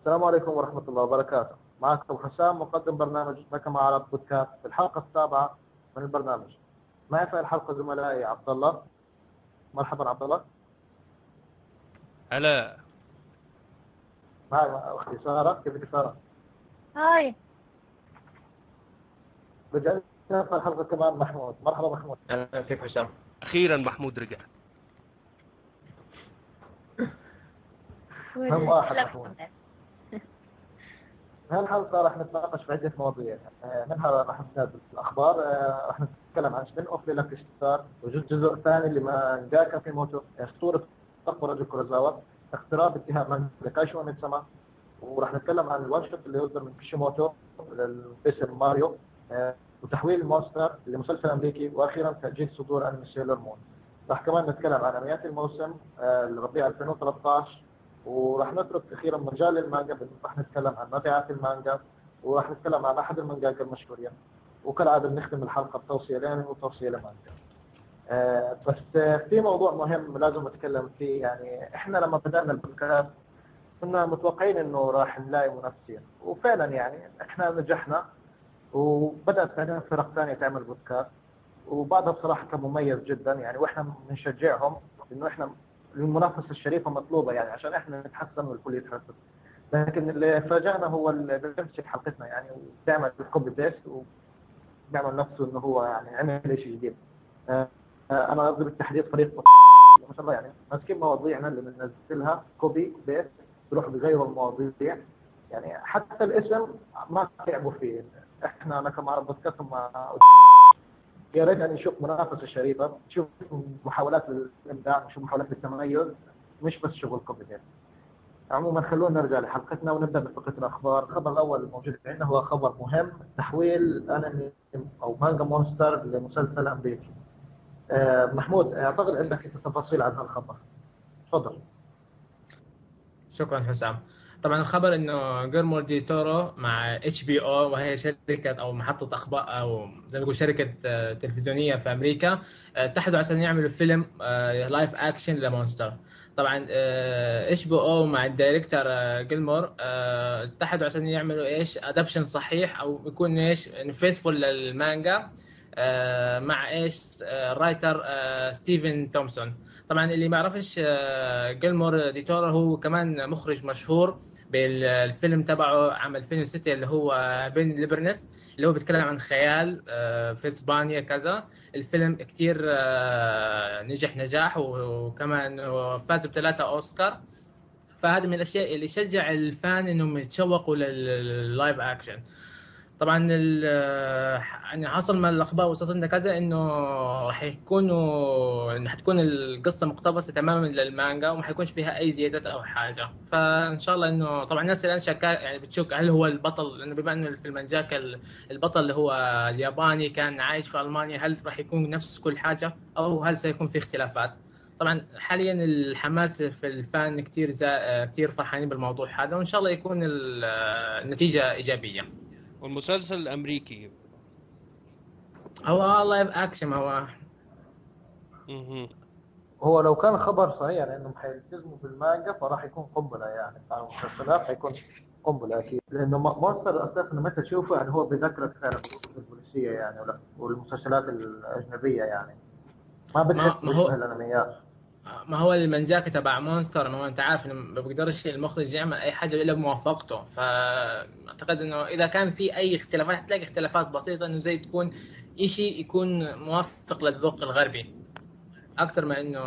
السلام عليكم ورحمة الله وبركاته معكم حسام مقدم برنامج لك مع عرب بودكاست في الحلقة السابعة من البرنامج معي في الحلقة زملائي عبد الله مرحبا عبد الله هلا معي أختي سارة كيفك سارة؟ هاي رجعنا في الحلقة كمان محمود مرحبا محمود أهلا كيف حسام؟ اخيرا محمود رجع هم واحد محمود في هالحلقة راح نتناقش في عدة مواضيع آه، منها راح نتناقش الأخبار آه، راح نتكلم عن سبين أوف لك ستار والجزء الثاني اللي ما جاكا في موتو أسطورة تقوى رجل كوروزاوا اقتراب اتهام من لكاشي وميتسما وراح نتكلم عن الوان شوت اللي يصدر من كيشيموتو للفيسر ماريو آه، وتحويل المونستر لمسلسل امريكي واخيرا تاجيل صدور انمي سيلر مون راح كمان نتكلم عن انميات الموسم آه، الربيع 2013 وراح نترك اخيرا مجال المانجا راح نتكلم عن مبيعات المانجا وراح نتكلم عن احد المانجاكا المشهورين وكالعاده بنختم الحلقه بتوصيه لانمي وتوصيه لمانجا آه، بس آه، في موضوع مهم لازم اتكلم فيه يعني احنا لما بدانا البودكاست كنا متوقعين انه راح نلاقي منافسين وفعلا يعني احنا نجحنا وبدات بعدين فرق ثانيه تعمل بودكاست وبعضها بصراحه كان مميز جدا يعني واحنا بنشجعهم انه احنا المنافسه الشريفه مطلوبه يعني عشان احنا نتحسن والكل يتحسن لكن اللي فاجأنا هو اللي بيمسك حلقتنا يعني وبيعمل الكوبي بيست وبيعمل نفسه انه هو يعني عمل شيء جديد آه، آه، انا قصدي بالتحديد فريق ما شاء الله يعني ماسكين مواضيعنا اللي بننزلها كوبي بيست بيروحوا بيغيروا المواضيع يعني حتى الاسم ما تعبوا فيه احنا انا كما عرب بودكاست مع يا ريت ان نشوف منافسه شريفه نشوف محاولات للابداع نشوف محاولات للتميز مش بس شغل كوبي بيست عموما خلونا نرجع لحلقتنا ونبدا بفقره الاخبار، الخبر الاول الموجود عندنا هو خبر مهم تحويل انمي او مانجا مونستر لمسلسل امريكي. آه، محمود اعتقد عندك انت تفاصيل عن هالخبر. تفضل. شكرا حسام طبعا الخبر انه جيرمو دي تورو مع اتش بي او وهي شركه او محطه اخبار او زي ما نقول شركه آه، تلفزيونيه في امريكا آه، اتحدوا عشان يعملوا فيلم لايف اكشن لمونستر طبعا اتش بي او مع الدايركتور آه، جيلمور آه، اتحدوا عشان يعملوا ايش ادابشن صحيح او يكون ايش فيثفول للمانجا آه، مع ايش آه، الرايتر آه، ستيفن تومسون طبعا اللي ما يعرفش آه، جيلمور ديتورا هو كمان مخرج مشهور بالفيلم تبعه عام 2006 اللي هو بين ليبرنس اللي هو بيتكلم عن خيال آه، في اسبانيا كذا الفيلم كتير آه، نجح نجاح وكمان هو فاز بثلاثة اوسكار فهذا من الاشياء اللي يشجع الفان انهم يتشوقوا لللايف اكشن طبعا ال- يعني حصل من الاخبار وصلتنا كذا انه راح يكونوا إن حتكون القصه مقتبسه تماما للمانجا وما حيكونش فيها اي زيادات او حاجه فان شاء الله انه طبعا الناس الان شكا يعني بتشك هل هو البطل لانه بما انه في المانجاكا ال- البطل اللي هو الياباني كان عايش في المانيا هل راح يكون نفس كل حاجه او هل سيكون في اختلافات طبعا حاليا الحماس في الفان كثير زا... كثير فرحانين بالموضوع هذا وان شاء الله يكون ال- النتيجه ايجابيه والمسلسل الامريكي هو لايف اكشن هو مهم. هو لو كان خبر صحيح يعني انهم حيلتزموا بالمانجا فراح يكون قنبله يعني على المسلسلات حيكون قنبله اكيد لانه م- مونستر اساسا لما تشوفه يعني هو بيذكرك فعلا البوليسيه يعني ولا والمسلسلات الاجنبيه يعني ما بتحس ما هو- بشبه الانميات ما هو المنجاك تبع مونستر ما هو انت عارف انه ما بيقدرش المخرج يعمل اي حاجه الا بموافقته فاعتقد انه اذا كان في اي اختلافات حتلاقي اختلافات بسيطه انه زي تكون شيء يكون موافق للذوق الغربي اكثر ما انه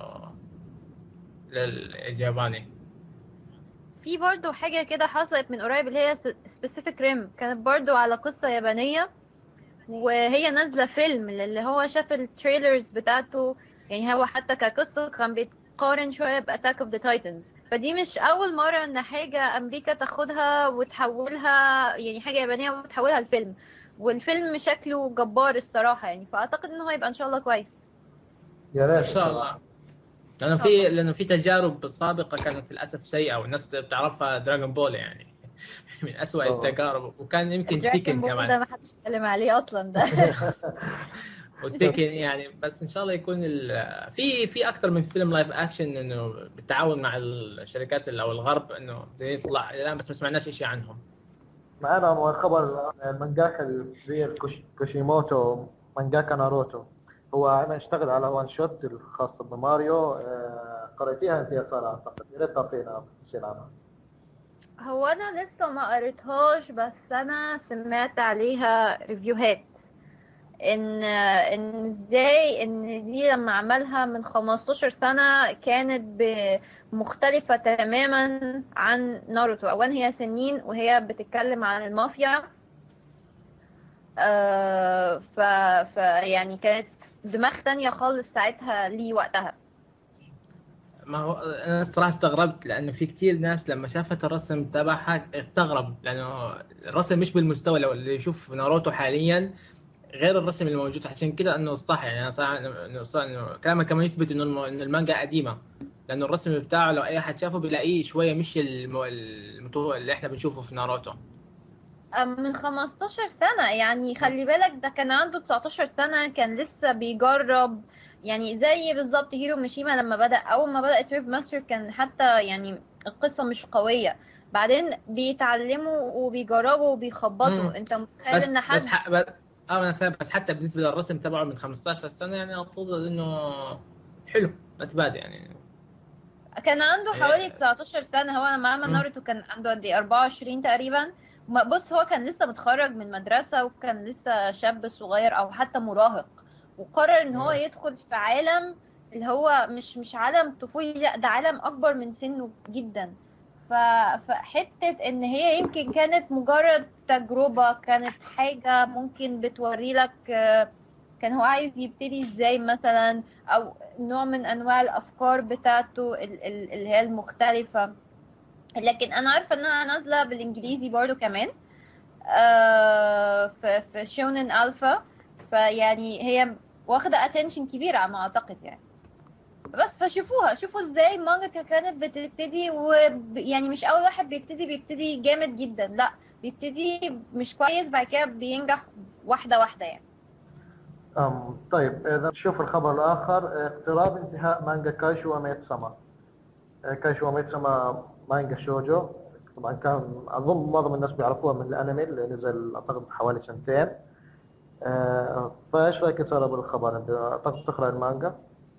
للياباني في برضو حاجة كده حصلت من قريب اللي هي سبيسيفيك ريم كانت برضو على قصة يابانية وهي نازلة فيلم اللي هو شاف التريلرز بتاعته يعني هو حتى كقصة كان بيتقارن شوية بأتاك اوف ذا تايتنز فدي مش أول مرة إن حاجة أمريكا تاخدها وتحولها يعني حاجة يابانية وتحولها لفيلم والفيلم شكله جبار الصراحة يعني فأعتقد إن هو هيبقى إن شاء الله كويس يا ريت ان شاء الله لانه في لانه في تجارب سابقه كانت للاسف سيئه والناس بتعرفها دراغون بول يعني من أسوأ أوه. التجارب وكان يمكن دراجون تيكن بول ده كمان ما حدش اتكلم عليه أصلا ده وتكن يعني بس ان شاء الله يكون ال- في في اكثر من فيلم لايف اكشن انه بالتعاون مع الشركات ال- او الغرب انه بده يطلع الان بس ما سمعناش شيء عنهم معنا خبر المانجاكا الكبير كوش- كوشيموتو مانجاكا ناروتو هو انا اشتغل على وان شوت الخاصة بماريو آه، قريتيها انت يا سارة اعتقد يا ريت تعطينا تفصيل عنها هو انا لسه ما قريتهاش بس انا سمعت عليها ريفيوهات ان ان ازاي ان دي لما عملها من 15 سنة كانت ب- مختلفة تماما عن ناروتو اولا هي سنين وهي بتتكلم عن المافيا آه ف, ف يعني كانت دماغ تانية خالص ساعتها لي وقتها ما هو انا الصراحه استغربت لانه في كثير ناس لما شافت الرسم تبعها استغرب لانه الرسم مش بالمستوى لو اللي يشوف ناروتو حاليا غير الرسم اللي موجود عشان كده انه صح يعني انا صح انه صح انه كلامك كمان يثبت انه الم- إنه المانجا قديمه لانه الرسم بتاعه لو اي حد شافه بيلاقيه شويه مش الم- المتو اللي احنا بنشوفه في ناروتو من 15 سنة يعني خلي بالك ده كان عنده 19 سنة كان لسه بيجرب يعني زي بالظبط هيرو ميشيما لما بدأ أول ما بدأ تريب ماستر كان حتى يعني القصة مش قوية بعدين بيتعلموا وبيجربوا وبيخبطوا مم. انت متخيل بس ان بس حد ح... بس اه انا فاهم بس حتى بالنسبه للرسم تبعه من 15 سنه يعني افضل انه حلو اتبادى يعني كان عنده هي- حوالي 19 سنة هو لما عمل مم. ناروتو كان عنده قد ايه 24 تقريبا ما- بص هو كان لسه متخرج من مدرسة وكان لسه شاب صغير او حتى مراهق وقرر ان هو مم. يدخل في عالم اللي هو مش مش عالم طفولي لا ده عالم اكبر من سنه جدا ف... فحتة ان هي يمكن كانت مجرد تجربة كانت حاجة ممكن بتوري لك آه، كان هو عايز يبتدي ازاي مثلا او نوع من انواع الافكار بتاعته ال- ال- اللي هي المختلفة لكن انا عارفة انها نازلة بالانجليزي برضو كمان آه، في في شونن الفا فيعني هي واخدة اتنشن كبير على ما اعتقد يعني بس فشوفوها شوفوا ازاي المانجا كانت بتبتدي ويعني مش اول واحد بيبتدي بيبتدي جامد جدا لا بيبتدي مش كويس بعد كده بينجح واحدة واحدة يعني أم طيب إذا نشوف الخبر الآخر اقتراب انتهاء مانجا كايشو وميت سما كايشو وميت سما مانجا شوجو طبعا كان أظن معظم الناس بيعرفوها من الأنمي اللي نزل أعتقد حوالي سنتين آه، فايش رايك يا سارة بالخبر؟ أنت أعتقد تقرأ المانجا؟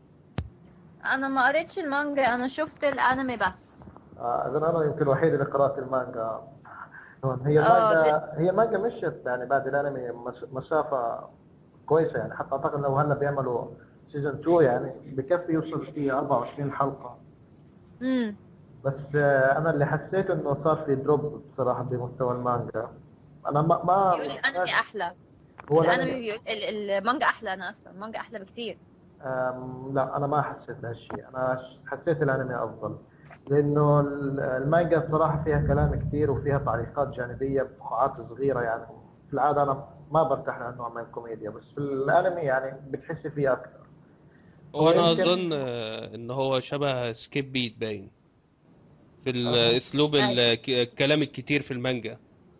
انا ما قريتش المانجا انا شفت الانمي بس آه، إذا أنا يمكن الوحيد اللي قرأت المانجا هي آه، المانجا هي مانجا مشت يعني بعد الأنمي مس- مسافة كويسة يعني حتى أعتقد لو هلا بيعملوا سيزون 2 يعني بكفي يوصل فيه 24 حلقة امم بس آه، انا اللي حسيت انه صار في دروب بصراحه بمستوى المانجا انا ما ما بيقول الانمي احلى هو الانمي الانمي بيقول ال- المانجا احلى انا اسفه المانجا احلى بكتير آم، لا انا ما حسيت هالشيء انا ش- حسيت الانمي افضل لانه ال- المانجا بصراحه فيها كلام كثير وفيها تعليقات جانبيه بقاعات صغيره يعني في العاده انا ما برتاح لهالنوع من الكوميديا بس في الانمي يعني بتحس فيه اكثر وانا يمكن- اظن آه، ان هو شبه سكيب بيت باين في آه. الاسلوب أيوة. الك- الكلام الكتير في المانجا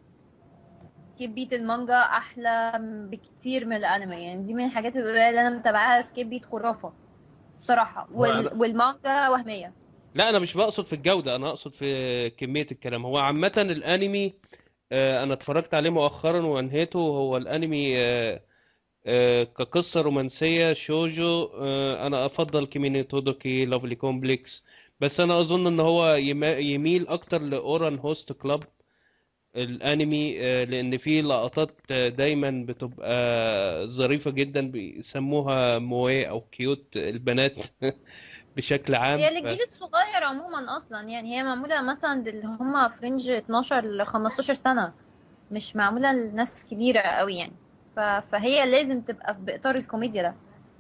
سكيب بيت المانجا احلى بكتير من الانمي يعني دي من الحاجات اللي انا متابعاها سكيب بيت خرافه الصراحه وال... وأنا- والمانجا وهميه لا انا مش بقصد في الجودة انا اقصد في كمية الكلام هو عامة الانمي آه، انا اتفرجت عليه مؤخرا وانهيته هو الانمي آه، آه، كقصة رومانسية شوجو آه، انا افضل كيميني تودوكي لافلي كومبلكس بس انا اظن ان هو يما- يميل اكتر لاوران هوست كلاب الانمي آه، لان فيه لقطات آه، دايما بتبقى ظريفة جدا بيسموها موي او كيوت البنات بشكل عام هي ف- للجيل الصغير عموما اصلا يعني هي معموله مثلا اللي هم في رينج 12 ل 15 سنه مش معموله لناس كبيره قوي يعني ف... فهي لازم تبقى باطار الكوميديا ده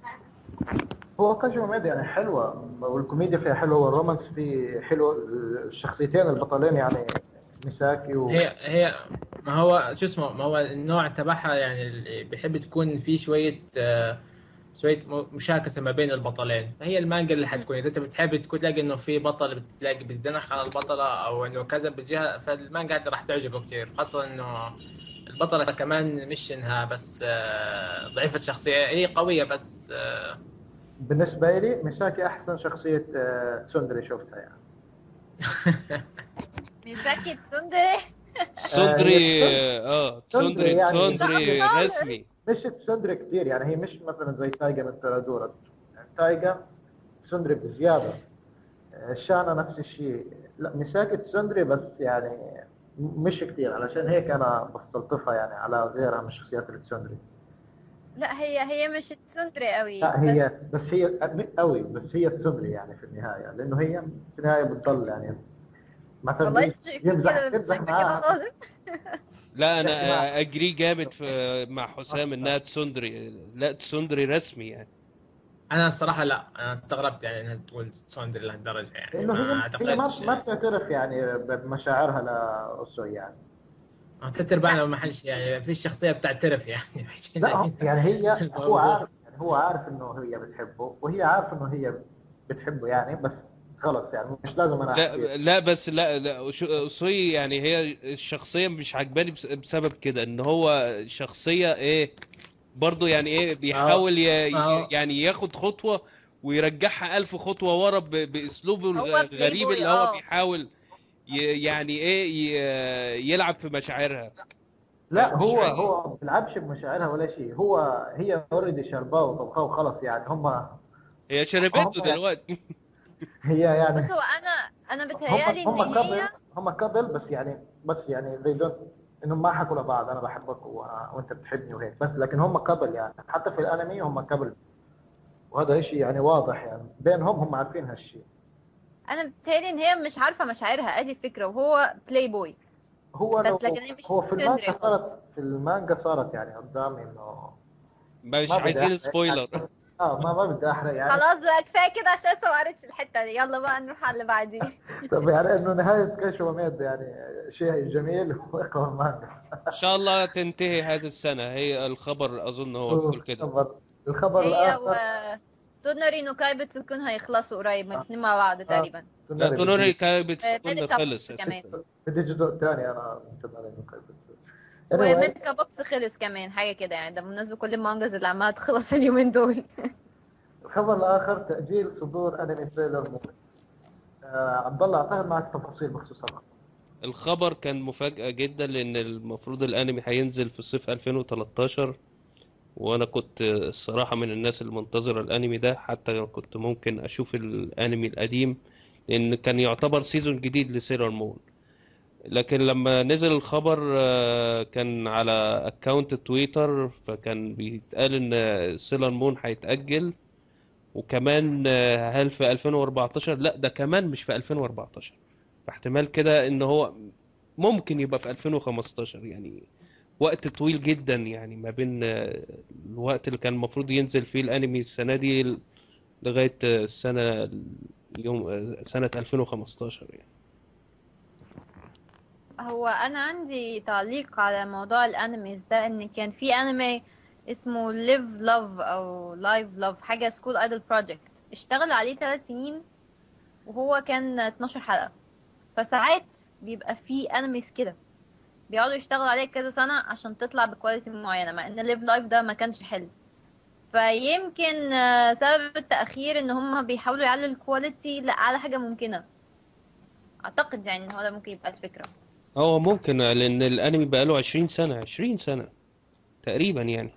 هو كاجو كوميديا يعني حلوه والكوميديا فيها حلوه والرومانس فيه حلو الشخصيتين البطلين يعني ميساكي و... هي هي ما هو شو اسمه ما هو النوع تبعها يعني اللي بيحب تكون في شويه آه، شويه م- مشاكسه ما بين البطلين فهي المانجا اللي حتكون اذا انت بتحب تكون تلاقي انه في بطل بتلاقي بيتزنخ على البطله او انه كذا بالجهه فالمانجا هذه راح تعجبه كثير خاصه انه البطله كمان مش انها بس آه، ضعيفه شخصيه هي قويه بس آه، بالنسبه لي ميساكي احسن شخصيه آه، سوندري شفتها يعني ميساكي تسوندري سوندري هي اه سوندري سوندري يعني- سوندري لا، رسمي مش سوندري كثير يعني هي مش مثلا زي تايجا من تورادورا يعني تايجا سوندري بزياده آه، شانا نفس الشيء لا ميساكي سوندري بس يعني م- مش كثير علشان هيك انا بستلطفها يعني على غيرها من شخصيات السوندري لا هي هي مش تسوندري قوي لا هي بس بس هي قوي بس هي السوندري يعني في النهايه لانه هي في النهايه بتضل يعني مثلا والله بي- انت شايفين يمزح كده مش يمزح شايفة كده معاها خالص لا يا انا جماعة. اجري جامد في مع حسام انها تسوندري لا تسوندري رسمي يعني انا الصراحه لا انا استغربت يعني انها تقول سوندري لهالدرجه يعني لانه ما هي هي ما اعتقدش ما بتعترف يعني بمشاعرها لاوسوي يعني ثلاث ارباعنا ما حدش يعني في شخصيه بتعترف يعني لا هو- يعني هي هو الموضوع. عارف يعني هو عارف انه هي بتحبه وهي عارفه انه هي بتحبه يعني بس خلص يعني مش لازم انا لا احكي لا بس لا لا شو- سوي يعني هي الشخصية مش عجباني بس- بسبب كده ان هو شخصية ايه برضه يعني ايه بيحاول ي- آه. يعني ياخد خطوة ويرجعها ألف خطوة ورا ب- بأسلوبه هو الغريب playboy، اللي هو آه. بيحاول ي- يعني ايه ي- يلعب في مشاعرها لا مش هو عايز. هو ما بيلعبش بمشاعرها ولا شيء هو هي اوريدي شرباه وطبخاه وخلص يعني هم هي شربته هم- دلوقتي هي يعني بص هو انا انا بتهيالي هم هم ان كابل هي هم كابل بس يعني بس يعني they don't انهم ما حكوا لبعض انا بحبك وانا وانت بتحبني وهيك بس لكن هم كابل يعني حتى في الانمي هم كابل وهذا شيء يعني واضح يعني بينهم هم عارفين هالشيء انا بتهيالي ان هي مش عارفه مشاعرها ادي الفكره وهو بلاي بوي هو بس لو- لكن هي مش هو في سندري المانجا خالص. صارت في المانجا صارت يعني قدامي انه مش ما بدي عايزين أحرق. سبويلر اه ما ما بدي احرق يعني خلاص بقى كفايه كده عشان لسه ما قريتش الحته دي يلا بقى نروح على اللي بعديه طب يعني انه نهايه كاشو ميد يعني شيء جميل واقوى المانجا ان شاء الله تنتهي هذه السنة هي الخبر اظن هو بيقول كده الخبر الخبر هي و الاخر تونوري نو كايبتسو كون هيخلصوا قريب الاثنين مع بعض تقريبا لا تونوري كان بتقول ميديكا خلص بوكس كمان بدي جزء ثاني انا منتبه لانه وميديكا بوكس خلص كمان حاجه كده يعني ده بالنسبه كل المانجز اللي عماله تخلص اليومين دول الخبر الاخر تاجيل صدور انمي تريلر موفي آه عبد الله اعتقد معك تفاصيل بخصوص هذا الخبر كان مفاجأة جدا لأن المفروض الأنمي هينزل في صيف 2013 وأنا كنت الصراحة من الناس اللي منتظرة الأنمي ده حتى كنت ممكن أشوف الأنمي القديم لأن كان يعتبر سيزون جديد لسيلر مون لكن لما نزل الخبر آه، كان على أكاونت تويتر فكان بيتقال إن سيلر مون هيتأجل وكمان آه، هل في 2014 لا ده كمان مش في 2014 احتمال كده ان هو ممكن يبقى في 2015 يعني وقت طويل جدا يعني ما بين آه، الوقت اللي كان المفروض ينزل فيه الانمي السنة دي ل- لغاية آه، السنة يوم آه، سنة 2015 يعني هو انا عندي تعليق على موضوع الانميز ده ان كان في انمي اسمه live love او live love حاجه سكول ايدل بروجكت اشتغلوا عليه ثلاث سنين وهو كان 12 حلقه فساعات بيبقى في انميز كده بيقعدوا يشتغلوا عليه كذا سنه عشان تطلع بكواليتي معينه مع ان live life ده ما كانش حلو فيمكن آه، سبب التأخير ان هم بيحاولوا يعلوا الكواليتي لأعلى حاجة ممكنة اعتقد يعني ان هو ده ممكن يبقى الفكرة هو ممكن آه، لان الانمي بقاله 20 سنة 20 سنة تقريبا يعني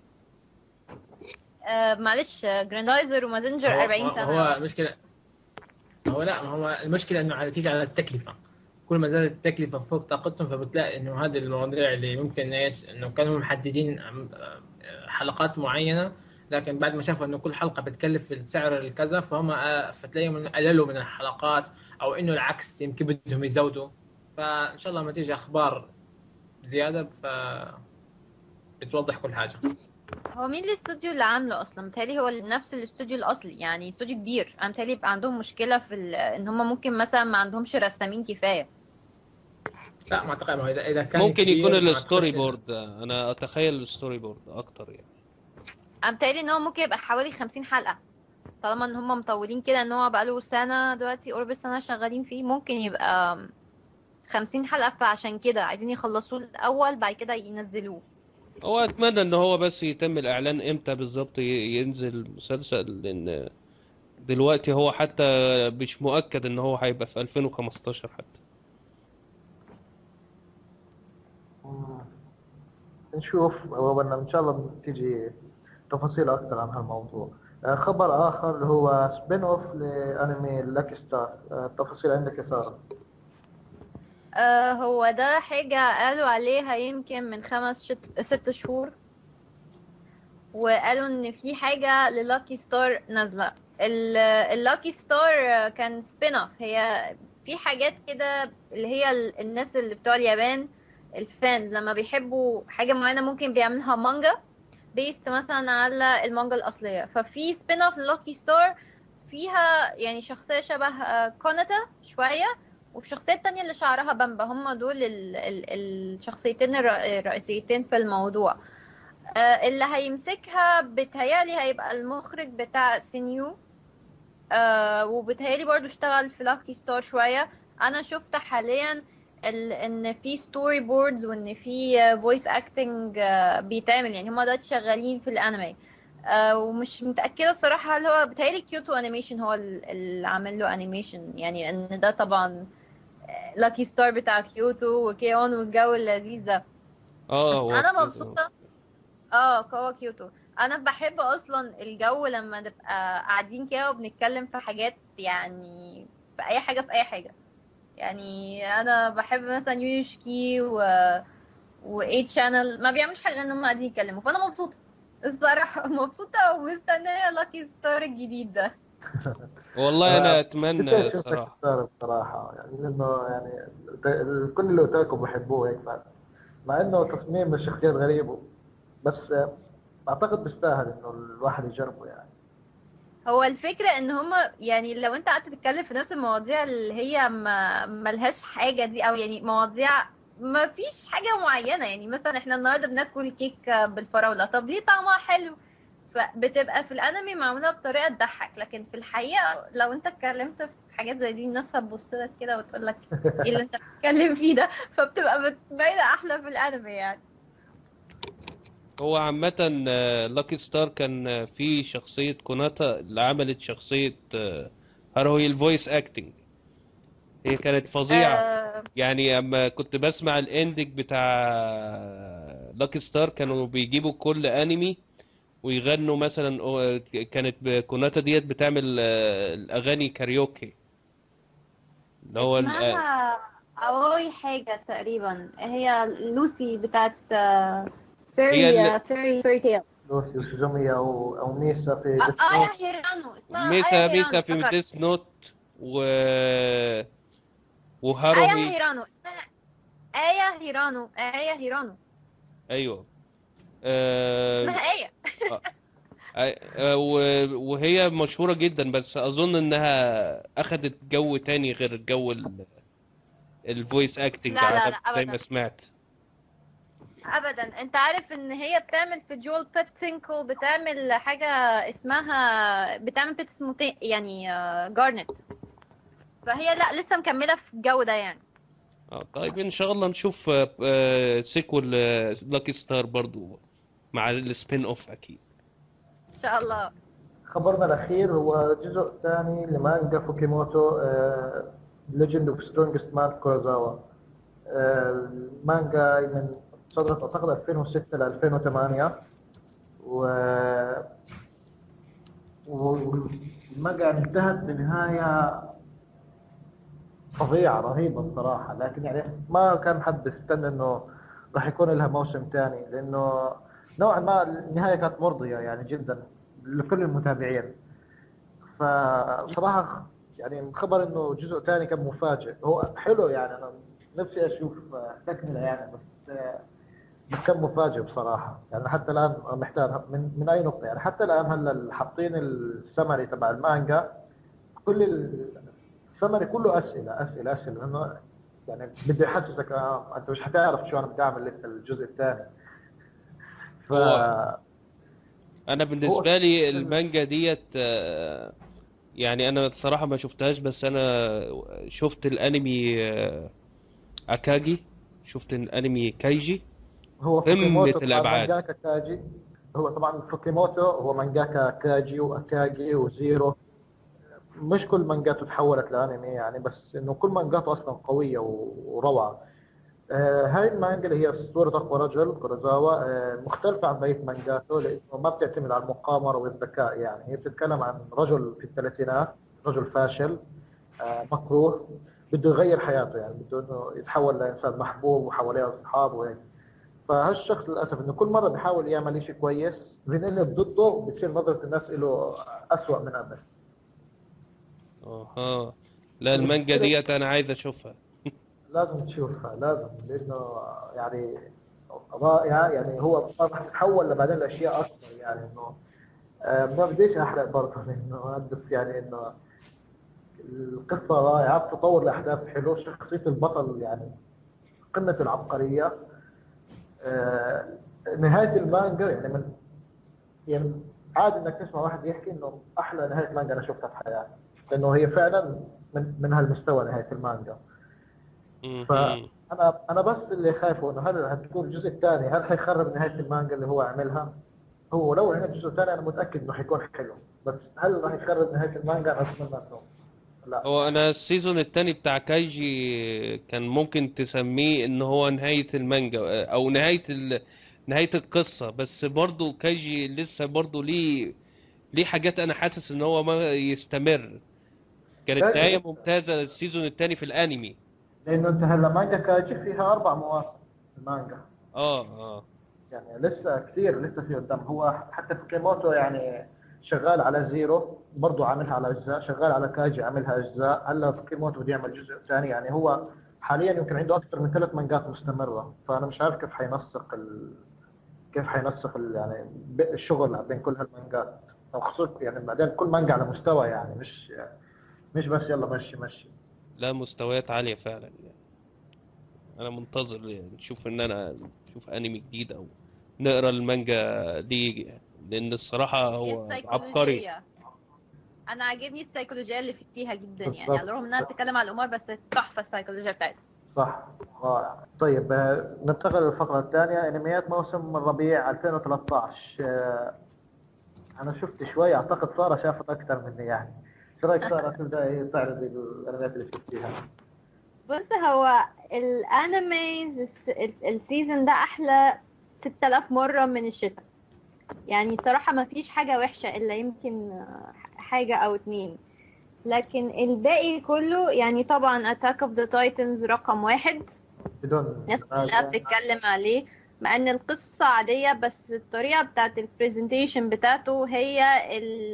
آه معلش جراندايزر ومازنجر هو- 40 هو- سنة هو المشكله هو لا ما هو المشكله انه على تيجي على التكلفه كل ما زادت التكلفه فوق طاقتهم فبتلاقي انه هذه المواضيع اللي ممكن ايش انه كانوا محددين أم- حلقات معينه لكن بعد ما شافوا انه كل حلقه بتكلف السعر الكذا فهم آه، فتلاقيهم إنه قللوا من الحلقات او انه العكس يمكن بدهم يزودوا فان شاء الله لما تيجي اخبار زياده ف بتوضح كل حاجه هو مين الاستوديو اللي عامله اصلا متهيألي هو نفس الاستوديو الاصلي يعني استوديو كبير انا متهيألي يبقى عندهم مشكلة في ال- ان هم ممكن مثلا ما عندهمش رسامين كفاية لا ما اعتقد ما هو اذا اذا كان ممكن كبير يكون ما الستوري أعتقدش- بورد انا اتخيل الستوري بورد اكتر يعني انا متهيألي ان هو ممكن يبقى حوالي 50 حلقة طالما ان هم مطولين كده ان هو بقاله سنة دلوقتي قرب السنة شغالين فيه ممكن يبقى 50 حلقة فعشان كده عايزين يخلصوه الأول بعد كده ينزلوه هو اتمنى ان هو بس يتم الاعلان امتى بالظبط ي- ينزل المسلسل لان دلوقتي هو حتى مش مؤكد ان هو هيبقى في 2015 حتى مم. نشوف وبنا ان شاء الله تيجي تفاصيل اكثر عن هالموضوع آه، خبر اخر اللي هو سبين اوف لانمي لاكي ستار آه، التفاصيل عندك يا ساره آه هو ده حاجة قالوا عليها يمكن من خمس شت... ست شهور وقالوا ان في حاجة للاكي ستار نازلة ال- اللاكي ستار كان سبين اوف هي في حاجات كده اللي هي ال- الناس اللي بتوع اليابان الفانز لما بيحبوا حاجة معينة ممكن بيعملها مانجا بيست مثلا على المانجا الأصلية ففي سبين اوف للاكي ستار فيها يعني شخصية شبه آه، كوناتا شوية والشخصية التانية اللي شعرها بامبا هم دول ال ال الشخصيتين الر- الرئيسيتين في الموضوع آه، اللي هيمسكها بتهيالي هيبقى المخرج بتاع سينيو آه، وبتهيالي برضو اشتغل في لاكي ستار شوية انا شفت حاليا ال- ان في ستوري بوردز وان في فويس اكتنج بيتعمل يعني هم دلوقتي شغالين في الانمي آه، ومش متأكدة الصراحة هل هو بتهيألي كيوتو انيميشن هو ال- اللي عامل له انيميشن يعني ان ده طبعا لاكي ستار بتاع كيوتو وكيون والجو اللذيذ ده اه بس هو انا كده. مبسوطة اه كوا كيوتو انا بحب اصلا الجو لما نبقى قاعدين كده وبنتكلم في حاجات يعني في اي حاجة في اي حاجة يعني انا بحب مثلا يوشكي و و 8 شانل ما بيعملوش حاجة غير ان هم قاعدين يتكلموا فانا مبسوطة الصراحة مبسوطة ومستنية لاكي ستار الجديد ده والله انا آه، اتمنى كنت اشوف صراحة ستار بصراحه يعني لانه يعني ت- ال- كل اللي اوتاكو بحبوه هيك فعلا مع انه تصميم الشخصيات غريب بس آه، اعتقد بيستاهل انه الواحد يجربه يعني هو الفكرة ان هما يعني لو انت قعدت تتكلم في نفس المواضيع اللي هي ما ملهاش حاجة دي او يعني مواضيع ما فيش حاجة معينة يعني مثلا احنا النهاردة بناكل كيك بالفراولة طب ليه طعمها حلو فبتبقى في الانمي معمولة بطريقة تضحك لكن في الحقيقة لو انت اتكلمت في حاجات زي دي الناس هتبص لك كده وتقول لك ايه اللي انت بتتكلم فيه ده فبتبقى باينة احلى في الانمي يعني هو عامة لاكي ستار كان آه، في شخصية كوناتا اللي عملت شخصية آه، هاروهي الفويس اكتنج هي كانت فظيعة آه يعني اما كنت بسمع الاندنج بتاع لاكي ستار كانوا بيجيبوا كل انمي ويغنوا مثلا أو- كانت ب- كوناتا ديت بتعمل آه، الاغاني كاريوكي اللي هو ال- آه، اسمها أواي حاجة تقريبا هي لوسي بتاعت هي فيري اللي- فيري فيري تيل لوسي وسوزومي او او ميسا في آه Death Note. يا هيرانو اسمها ميسا آيا ميسا هيرانو في افتكرت. ديس نوت و آيا وهاروهي هيرانو اسمها آيا هيرانو آيا هيرانو ايوه آه، اسمها آيا آه، و- وهي مشهورة جدا بس اظن انها اخدت جو تاني غير جو الفويس اكتنج لا، لا، لا، زي ما أبداً. سمعت ابدا انت عارف ان هي بتعمل في جول بيت سينكو بتعمل حاجة اسمها بتعمل بيت اسمه تي- يعني جارنت فهي لا لسه مكملة في الجو ده يعني اه طيب ان شاء الله نشوف آه، آه، سيكول لاكي ستار برضو مع السبين اوف اكيد ان شاء الله خبرنا الاخير هو جزء ثاني لمانجا فوكيموتو ليجند اوف سترونجست مان كوروزاوا آه، المانجا من صدرت اعتقد 2006 ل 2008 و والمانجا انتهت بنهايه فظيعه رهيبه الصراحه لكن يعني ما كان حد بيستنى انه راح يكون لها موسم ثاني لانه نوعا ما النهايه كانت مرضيه يعني جدا لكل المتابعين فصراحه يعني خبر انه جزء ثاني كان مفاجئ هو حلو يعني انا نفسي اشوف تكمله يعني بس بس كان مفاجئ بصراحه يعني حتى الان محتار من من اي نقطه يعني حتى الان هلا حاطين السمري تبع المانجا كل السمري كله اسئله اسئله اسئله لانه يعني بدي يحسسك آه انت مش حتعرف شو انا بدي اعمل لسه الجزء الثاني ف هو- انا بالنسبه هو- لي المانجا ديت آه، يعني انا الصراحه ما شفتهاش بس انا شفت الانمي آه، اكاجي شفت الانمي كايجي هو قمة فوكيموتو طبعاً الأبعاد. مانجاكا كاجي هو طبعا فوكيموتو هو مانجاكا كاجي واكاجي وزيرو مش كل مانجاته تحولت لانمي يعني بس انه كل مانجاته اصلا قويه و- وروعه آه هاي المانجا اللي هي اسطوره اقوى رجل كوروزاوا آه مختلفه عن بقيه مانجاته لانه ما بتعتمد على المقامره والذكاء يعني هي بتتكلم عن رجل في الثلاثينات رجل فاشل آه مكروه بده يغير حياته يعني بده انه يتحول لانسان محبوب وحواليه اصحاب وهيك فهالشخص للاسف انه كل مره بيحاول يعمل شيء كويس بينقلب ضده بتصير نظره الناس له اسوء من قبل اها لا المانجا ديت انا عايز اشوفها لازم تشوفها لازم لانه يعني رائعه يعني هو راح تتحول لبعدين لاشياء اكثر يعني انه آه، ما بديش احرق برضه لانه بس يعني انه القصه رائعه تطور الاحداث حلو شخصيه البطل يعني قمه العبقريه آه، نهايه المانجا يعني من يعني عادي انك تسمع واحد يحكي انه احلى نهايه مانجا انا شفتها في حياتي لانه هي فعلا من من هالمستوى نهايه المانجا مهم. انا انا بس اللي خايفه انه هل هتكون الجزء الثاني هل حيخرب نهايه المانجا اللي هو عملها؟ هو لو عمل الجزء الثاني انا متاكد انه حيكون حلو بس هل راح يخرب نهايه المانجا انا اتمنى انه لا هو انا السيزون التاني بتاع كايجي كان ممكن تسميه ان هو نهاية المانجا او نهاية ال... نهاية القصة بس برضو كايجي لسه برضو ليه ليه حاجات انا حاسس ان هو ما يستمر كانت لا، نهاية لا. ممتازة السيزون التاني في الانمي لانه انت هلا مانجا كاجي فيها اربع مواسم المانجا اه اه يعني لسه كثير لسه في قدام هو حتى في كيموتو يعني شغال على زيرو برضه عاملها على اجزاء شغال على كاجي عاملها اجزاء هلا في كيموتو بده يعمل جزء ثاني يعني هو حاليا يمكن عنده اكثر من ثلاث مانجات مستمره فانا مش عارف كيف حينسق ال... كيف حينسق ال... يعني ب- الشغل بين كل هالمانجات او خصوصا يعني بعدين كل مانجا على مستوى يعني مش مش بس يلا مشي مشي لا مستويات عالية فعلا يعني انا منتظر يعني نشوف ان انا نشوف انمي جديد او نقرا المانجا دي لان الصراحة هو عبقري السيكولوجية انا عاجبني السيكولوجية اللي فيها جدا يعني بالظبط. على الرغم انها بتتكلم على الامور بس تحفة السيكولوجية بتاعتها صح رائع طيب آه، ننتقل للفقرة الثانية انميات موسم الربيع 2013 آه، انا شفت شوي اعتقد سارة شافت اكثر مني يعني شو رايك سارة تبدأي تعرضي الانميات اللي شفتيها بص هو الانميز الس- ال- السيزون ده احلى 6000 مرة من الشتاء يعني صراحة ما فيش حاجة وحشة الا يمكن آه، حاجة او اتنين لكن الباقي كله يعني طبعا Attack of the Titans رقم واحد بدون الناس كلها بتتكلم عليه مع ان القصة عادية بس الطريقة بتاعت البرزنتيشن بتاعته هي ال-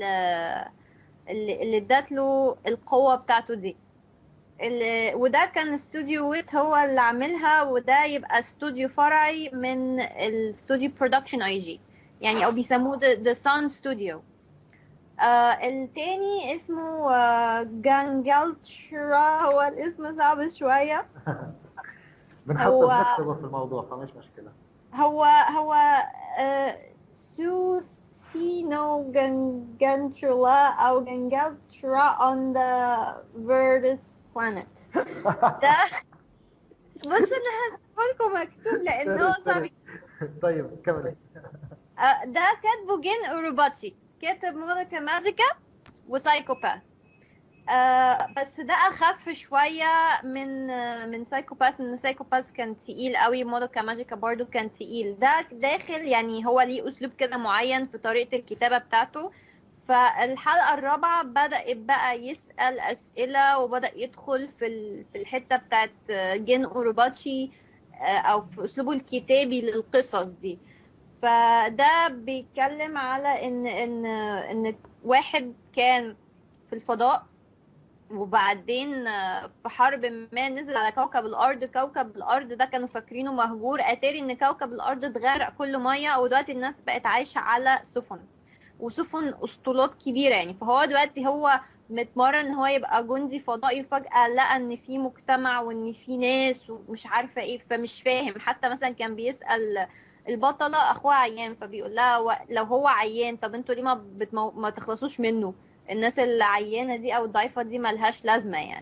اللي اللي ادت له القوة بتاعته دي اللي وده كان استوديو ويت هو اللي عاملها وده يبقى استوديو فرعي من الاستوديو برودكشن اي جي يعني او بيسموه ذا سان ستوديو آه التاني اسمه آه جانجالترا هو الاسم صعب شوية بنحط هو- بنكتبه في الموضوع فمش مشكلة هو هو آه سوسينو جانجانترلا او جانجالترا on the Vertus planet ده بص انا هسيبه لكم مكتوب لانه صعب طيب كملي آه، ده كاتبه جين اوروباتشي كاتب مونوكا ماجيكا وسايكوباث آه بس ده اخف شويه من آه، من سايكوباث انه سايكوباث كان تقيل قوي مونوكا ماجيكا برضو كان تقيل ده داخل يعني هو ليه اسلوب كده معين في طريقه الكتابه بتاعته فالحلقه الرابعه بدا بقى يسال اسئله وبدا يدخل في ال- في الحته بتاعت آه، جين اوروباتشي آه، او في اسلوبه الكتابي للقصص دي فده بيتكلم على ان ان ان واحد كان في الفضاء وبعدين آه، في حرب ما نزل على كوكب الارض كوكب الارض ده كانوا فاكرينه مهجور اتاري ان كوكب الارض اتغرق كله ميه ودلوقتي الناس بقت عايشه على سفن وسفن اسطولات كبيره يعني فهو دلوقتي هو متمرن ان هو يبقى جندي فضائي فجاه لقى ان في مجتمع وان في ناس ومش عارفه ايه فمش فاهم حتى مثلا كان بيسال البطله اخوها عيان فبيقول لها و- لو هو عيان طب انتوا ليه ما بتمو... ما تخلصوش منه الناس اللي عيانه دي او الضعيفه دي ملهاش لازمه يعني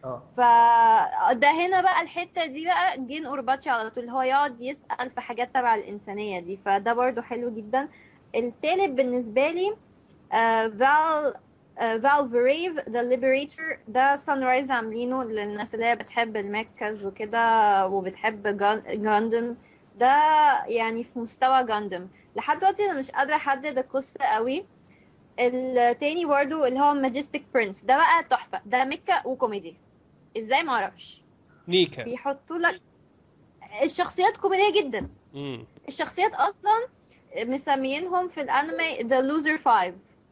اه فده هنا بقى الحتة دي بقى جين أورباتشي على طول هو يقعد يسأل في حاجات تبع الإنسانية دي فده برضو حلو جدا التالت بالنسبة لي فال فال فريف ذا ليبريتور ده سان رايز عاملينه للناس اللي هي بتحب الميكاز وكده وبتحب جاندم ده يعني في مستوى جاندم لحد دلوقتي انا مش قادره احدد القصه قوي التاني برضو اللي هو ماجستيك برنس ده بقى تحفه ده ميكا وكوميدي ازاي ما اعرفش نيكا بيحطوا لك الشخصيات كوميديه جدا مم. الشخصيات اصلا مسميينهم في الانمي ذا لوزر 5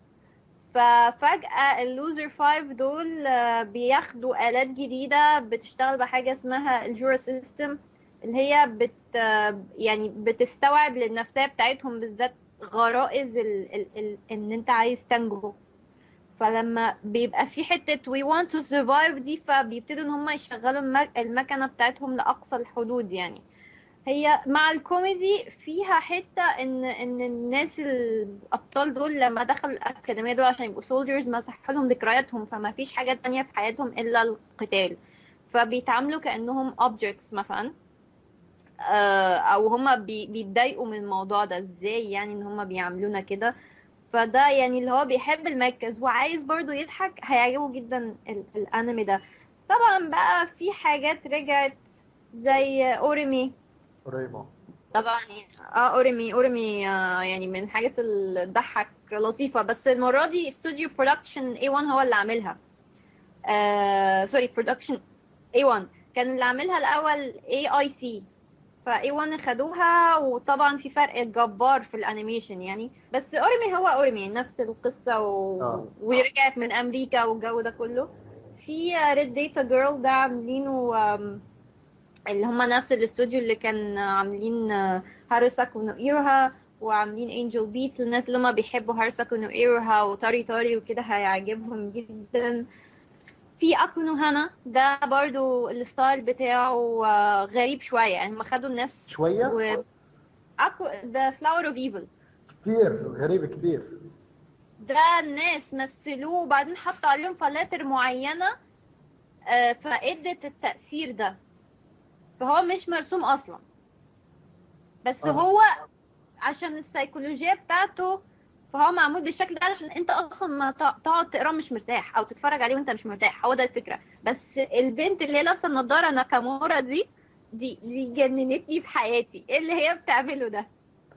ففجأة اللوزر 5 دول آه، بياخدوا آلات جديدة بتشتغل بحاجة اسمها الجورا سيستم اللي هي بت آه، يعني بتستوعب للنفسية بتاعتهم بالذات غرائز ال... ال... ال... ان انت عايز تنجو فلما بيبقى في حتة we want to survive دي فبيبتدوا ان هم يشغلوا المك... المكنة بتاعتهم لأقصى الحدود يعني هي مع الكوميدي فيها حتة ان ان الناس الابطال دول لما دخلوا الاكاديمية دول عشان يبقوا سولجرز مسحوا لهم ذكرياتهم فما فيش حاجة تانية في حياتهم الا القتال فبيتعاملوا كأنهم objects مثلا آه، او هما بي- بيتضايقوا من الموضوع ده ازاي يعني ان هما بيعاملونا كده فده يعني اللي هو بيحب المركز وعايز برضو يضحك هيعجبه جدا ال- الانمي ده طبعا بقى في حاجات رجعت زي اوريمي ريمو طبعا اه اوريمي اوريمي آه يعني من الحاجات اللي تضحك لطيفة بس المرة دي استوديو برودكشن A1 هو اللي عاملها آه سوري برودكشن A1 كان اللي عاملها الأول AIC ف A1 خدوها وطبعا في فرق جبار في الانيميشن يعني بس اوريمي هو اوريمي نفس القصة و... آه. ورجعت من امريكا والجو ده كله في ريد داتا جيرل ده عاملينه آم، اللي هم نفس الاستوديو اللي كان عاملين هاروساكو نو ايروها وعاملين انجل بيتس للناس اللي هم بيحبوا هاروساكو نو ايروها وطاري طاري وكده هيعجبهم جدا في اكونو هانا ده برضو الستايل بتاعه آه، غريب شوية يعني هم خدوا الناس شوية و اكو ذا فلاور اوف ايفل كثير غريب كبير ده الناس مثلوه وبعدين حطوا عليهم فلاتر معينة آه، فادت التأثير ده فهو مش مرسوم اصلا بس آه. هو عشان السيكولوجية بتاعته فهو معمول بالشكل ده عشان انت اصلا ما تق- تقعد تقراه مش مرتاح او تتفرج عليه وانت مش مرتاح هو ده الفكرة بس البنت اللي هي لابسة النضارة ناكامورا دي دي دي جننتني في حياتي ايه اللي هي بتعمله ده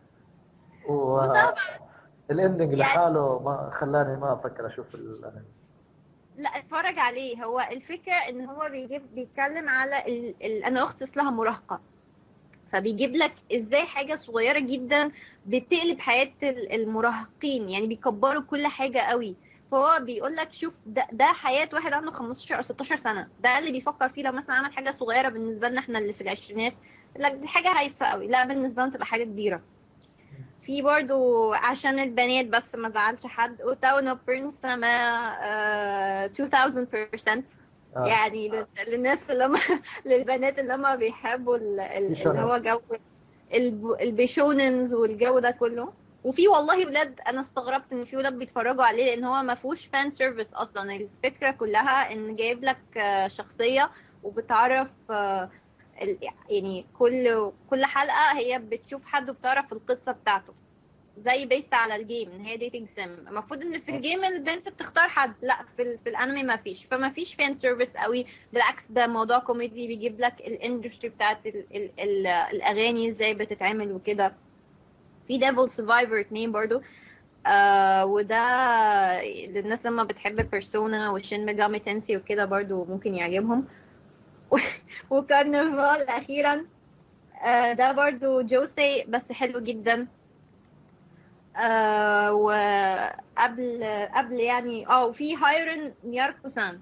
و الاندنج يعني- لحاله ما خلاني ما افكر اشوف الانمي لا اتفرج عليه هو الفكرة ان هو بيجيب بيتكلم على ال... ال... انا اخت اصلها مراهقة فبيجيب لك ازاي حاجة صغيرة جدا بتقلب حياة ال- المراهقين يعني بيكبروا كل حاجة قوي فهو بيقول لك شوف ده, ده حياة واحد عنده 15 او 16 سنة ده اللي بيفكر فيه لو مثلا عمل حاجة صغيرة بالنسبة لنا احنا اللي في العشرينات يقول لك دي حاجة هايفة قوي لا بالنسبة لهم تبقى حاجة كبيرة في برضو عشان البنات بس ما زعلش حد اوتاو نو برنس ما آه 2000% آه. يعني لل- للناس اللي هم للبنات اللي هم بيحبوا ال- ال- اللي الشونن. هو جو الب- البيشوننز والجو ده كله وفي والله ولاد انا استغربت ان في ولاد بيتفرجوا عليه لان هو ما فيهوش فان سيرفيس اصلا الفكره كلها ان جايب لك آه، شخصيه وبتعرف آه، ال- يعني كل كل حلقه هي بتشوف حد وبتعرف القصه بتاعته زي بيست على الجيم ان هي ديتنج سيم المفروض ان في الجيم البنت بتختار حد لا في ال- في الانمي ما فيش فما فيش فان سيرفيس قوي بالعكس ده موضوع كوميدي بيجيب لك الاندستري بتاعت ال ال ال الاغاني ازاي بتتعمل وكده في ديفل سرفايفر 2 برضو آه وده للناس لما بتحب بيرسونا وشين ميجامي تنسي وكده برضو ممكن يعجبهم وكارنفال اخيرا آه ده برضو جوسي بس حلو جدا آه وقبل قبل يعني اه وفي هايرن مياركو سان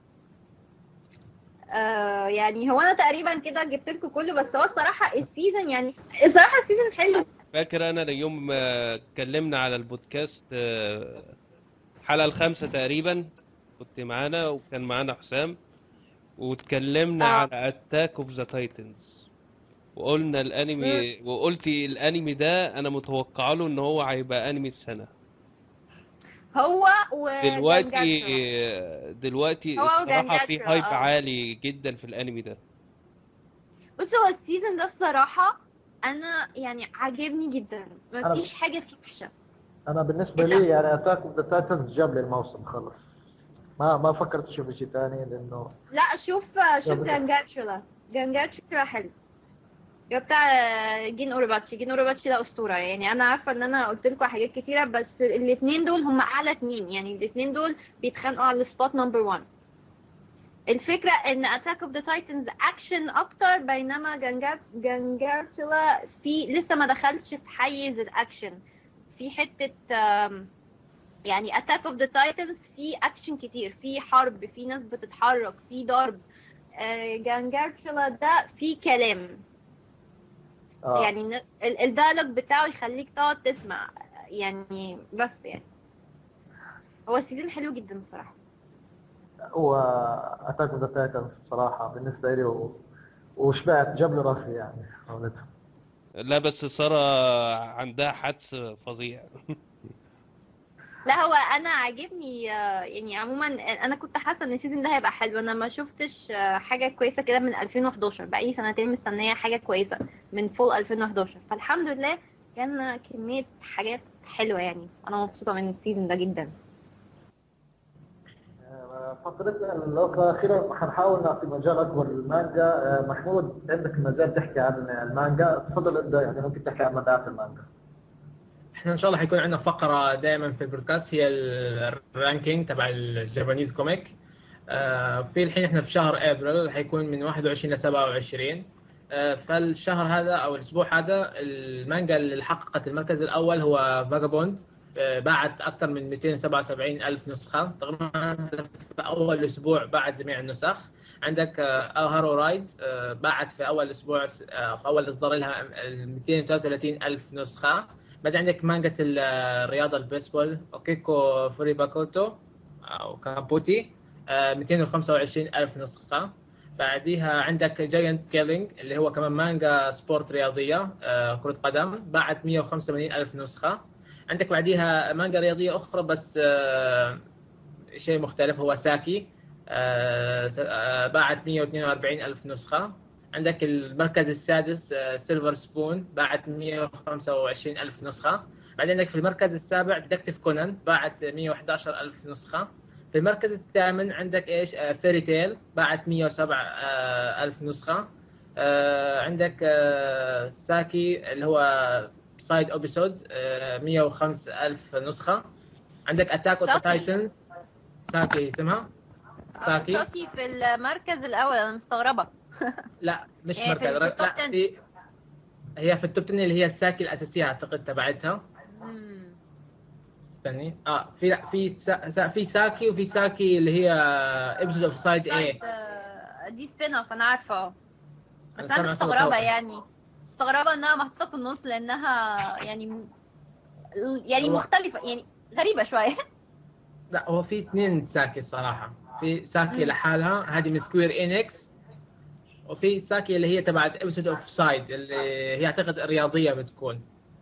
آه يعني هو انا تقريبا كده جبت لكم كله بس هو الصراحه السيزون يعني الصراحه السيزون حلو فاكر انا يوم ما اتكلمنا على البودكاست آه، الحلقة الخامسة تقريبا كنت معانا وكان معانا حسام واتكلمنا آه. على اتاك اوف ذا تايتنز وقلنا الانمي وقلتي الانمي ده انا متوقع له ان هو هيبقى انمي السنة هو و دلوقتي جانجاتسو. دلوقتي هو الصراحة في وجانجاتسو، هايب اه. عالي جدا في الانمي ده بص هو السيزون ده الصراحة أنا يعني عاجبني جدا أنا- مفيش حاجة فيه وحشة انا بالنسبه لا. لي يعني اتاك اوف ذا تايتنز جاب لي الموسم خلص ما ما فكرت اشوف شيء ثاني لانه لا شوف شوف طب- جانجاتشولا جانجاتشولا حلو ده بتاع جين اورباتشي جين اورباتشي ده اسطوره يعني انا عارفه ان انا قلت لكم حاجات كتيره بس الاثنين دول هم اعلى اتنين يعني الاثنين دول بيتخانقوا على السبوت نمبر 1 الفكره ان اتاك اوف ذا تايتنز اكشن اكتر بينما جانجات جانجاتشولا في لسه ما دخلش في حيز الاكشن في حته آم، يعني اتاك اوف ذا تايتنز في اكشن كتير في حرب في ناس بتتحرك في ضرب جانجاتشولا ده في كلام آه. يعني ن- ال- الديالوج بتاعه يخليك تقعد تسمع يعني بس يعني هو السيزون حلو جدا بصراحة هو اتاك اوف ذا تايتنز صراحه بالنسبه لي و... وشبعت جاب لي راسي يعني حولتها لا بس سارة عندها حدس فظيع لا هو انا عاجبني آه، يعني عموما انا كنت حاسه ان السيزون ده هيبقى حلو انا ما شفتش آه، حاجه كويسه كده من 2011 بقالي سنتين مستنيه حاجه كويسه من فوق 2011 فالحمد لله كان كميه حاجات حلوه يعني انا مبسوطه من السيزون ده جدا آه، فترتنا الأخيرة حنحاول نعطي مجال أكبر للمانجا آه، محمود عندك المجال تحكي عن المانجا تفضل ابدأ يعني ممكن تحكي عن مبيعات المانجا احنا ان شاء الله حيكون عندنا فقره دائما في البودكاست هي الرانكينج تبع الجابانيز كوميك آه، في الحين احنا في شهر ابريل حيكون من 21 ل 27 آه، فالشهر هذا او الاسبوع هذا المانجا اللي حققت المركز الاول هو فاجابوند باعت اكثر من 277 الف نسخه تقريبا في اول اسبوع باعت جميع النسخ عندك آه، هارو رايد آه، باعت في اول اسبوع آه، في اول اصدار لها 233 الف نسخه بعدين عندك مانجا الرياضه البيسبول اوكيكو فوري باكوتو او كابوتي آه، 225 الف نسخه بعديها عندك جاينت كيلينج اللي هو كمان مانجا سبورت رياضيه آه، كره قدم باعت 185 الف نسخه عندك بعديها مانجا رياضيه اخرى بس آه، شيء مختلف هو ساكي آه، س- آه، باعت 142 الف نسخه عندك المركز السادس آه، سيلفر سبون باعت 125 الف نسخه بعدين عندك في المركز السابع ديتكتيف كونان باعت 111 الف نسخه في المركز الثامن عندك ايش آه، فيري تيل باعت 107 آه، الف نسخه آه، عندك آه، ساكي اللي هو سايد اوبيسود 105 الف نسخه عندك اتاك اوف ساكي. تايتنز ساكي اسمها ساكي ساكي في المركز الاول انا مستغربه لا مش إيه، في مركز التوب لا 10. في هي في التوب 10 اللي هي الساكي الاساسيه اعتقد تبعتها مم. استني اه في لا في سا... سا... في ساكي وفي ساكي اللي هي ابسود اوف سايد اي بتاعت، آه، دي سبين اوف انا عارفه اه بس أنا سامع انا اسمها مستغربه صوت. يعني مستغربه انها محطوطه في النص لانها يعني يعني هو- مختلفه يعني غريبه شويه لا هو في اثنين ساكي الصراحه في ساكي مم. لحالها هذه من سكوير انكس وفي ساكي اللي هي تبعت ابسود اوف سايد اللي هي اعتقد رياضيه بتكون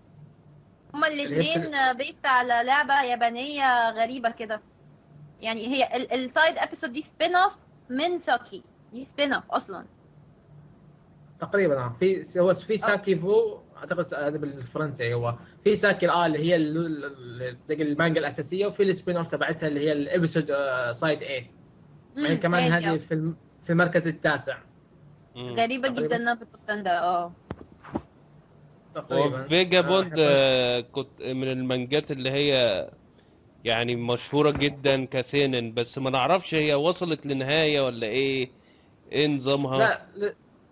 هما هي الاثنين بيست على لعبه يابانيه غريبه كده يعني هي السايد ابيسود دي سبين اوف من ساكي دي سبين اوف اصلا تقريبا اه في هو في ساكي فو اعتقد هذا بالفرنسي هو في ساكي اه اللي هي ال- ال- ال- المانجا الاساسيه وفي السبين اوف تبعتها اللي هي الابسود سايد اي يعني مم، كمان هادي هذه أوي. في الم- في المركز التاسع مم. غريبه تقريباً. جدا انها في التوب 10 ده اه تقريبا وفيجا آه، بوند حيكون- آه، كنت من المانجات اللي هي يعني مشهورة جدا كسينن بس ما نعرفش هي وصلت لنهاية ولا ايه ايه نظامها لا لا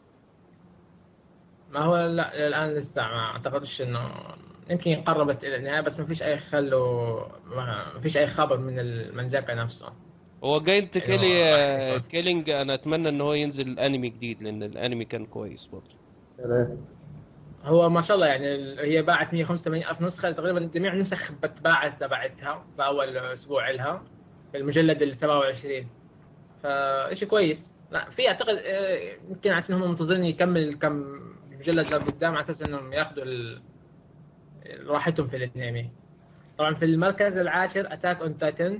ما هو لا الان لسه ما اعتقدش انه يمكن قربت الى النهايه بس ما فيش اي خلو ما فيش اي خبر من المانجاكا نفسه هو جاينت أيوة، كيلي أيوة. كيلينج انا اتمنى ان هو ينزل الانمي جديد لان الانمي كان كويس برضه يا ريت. هو ما شاء الله يعني ال- هي باعت 185 الف نسخه تقريبا جميع النسخ بتباعت تبعتها في اول اسبوع لها في المجلد ال 27 فشيء كويس لا في اعتقد آه، يمكن عشان هم منتظرين يكمل كم مجلد لقدام على اساس انهم ياخذوا ال- راحتهم في الانمي طبعا في المركز العاشر اتاك اون تايتن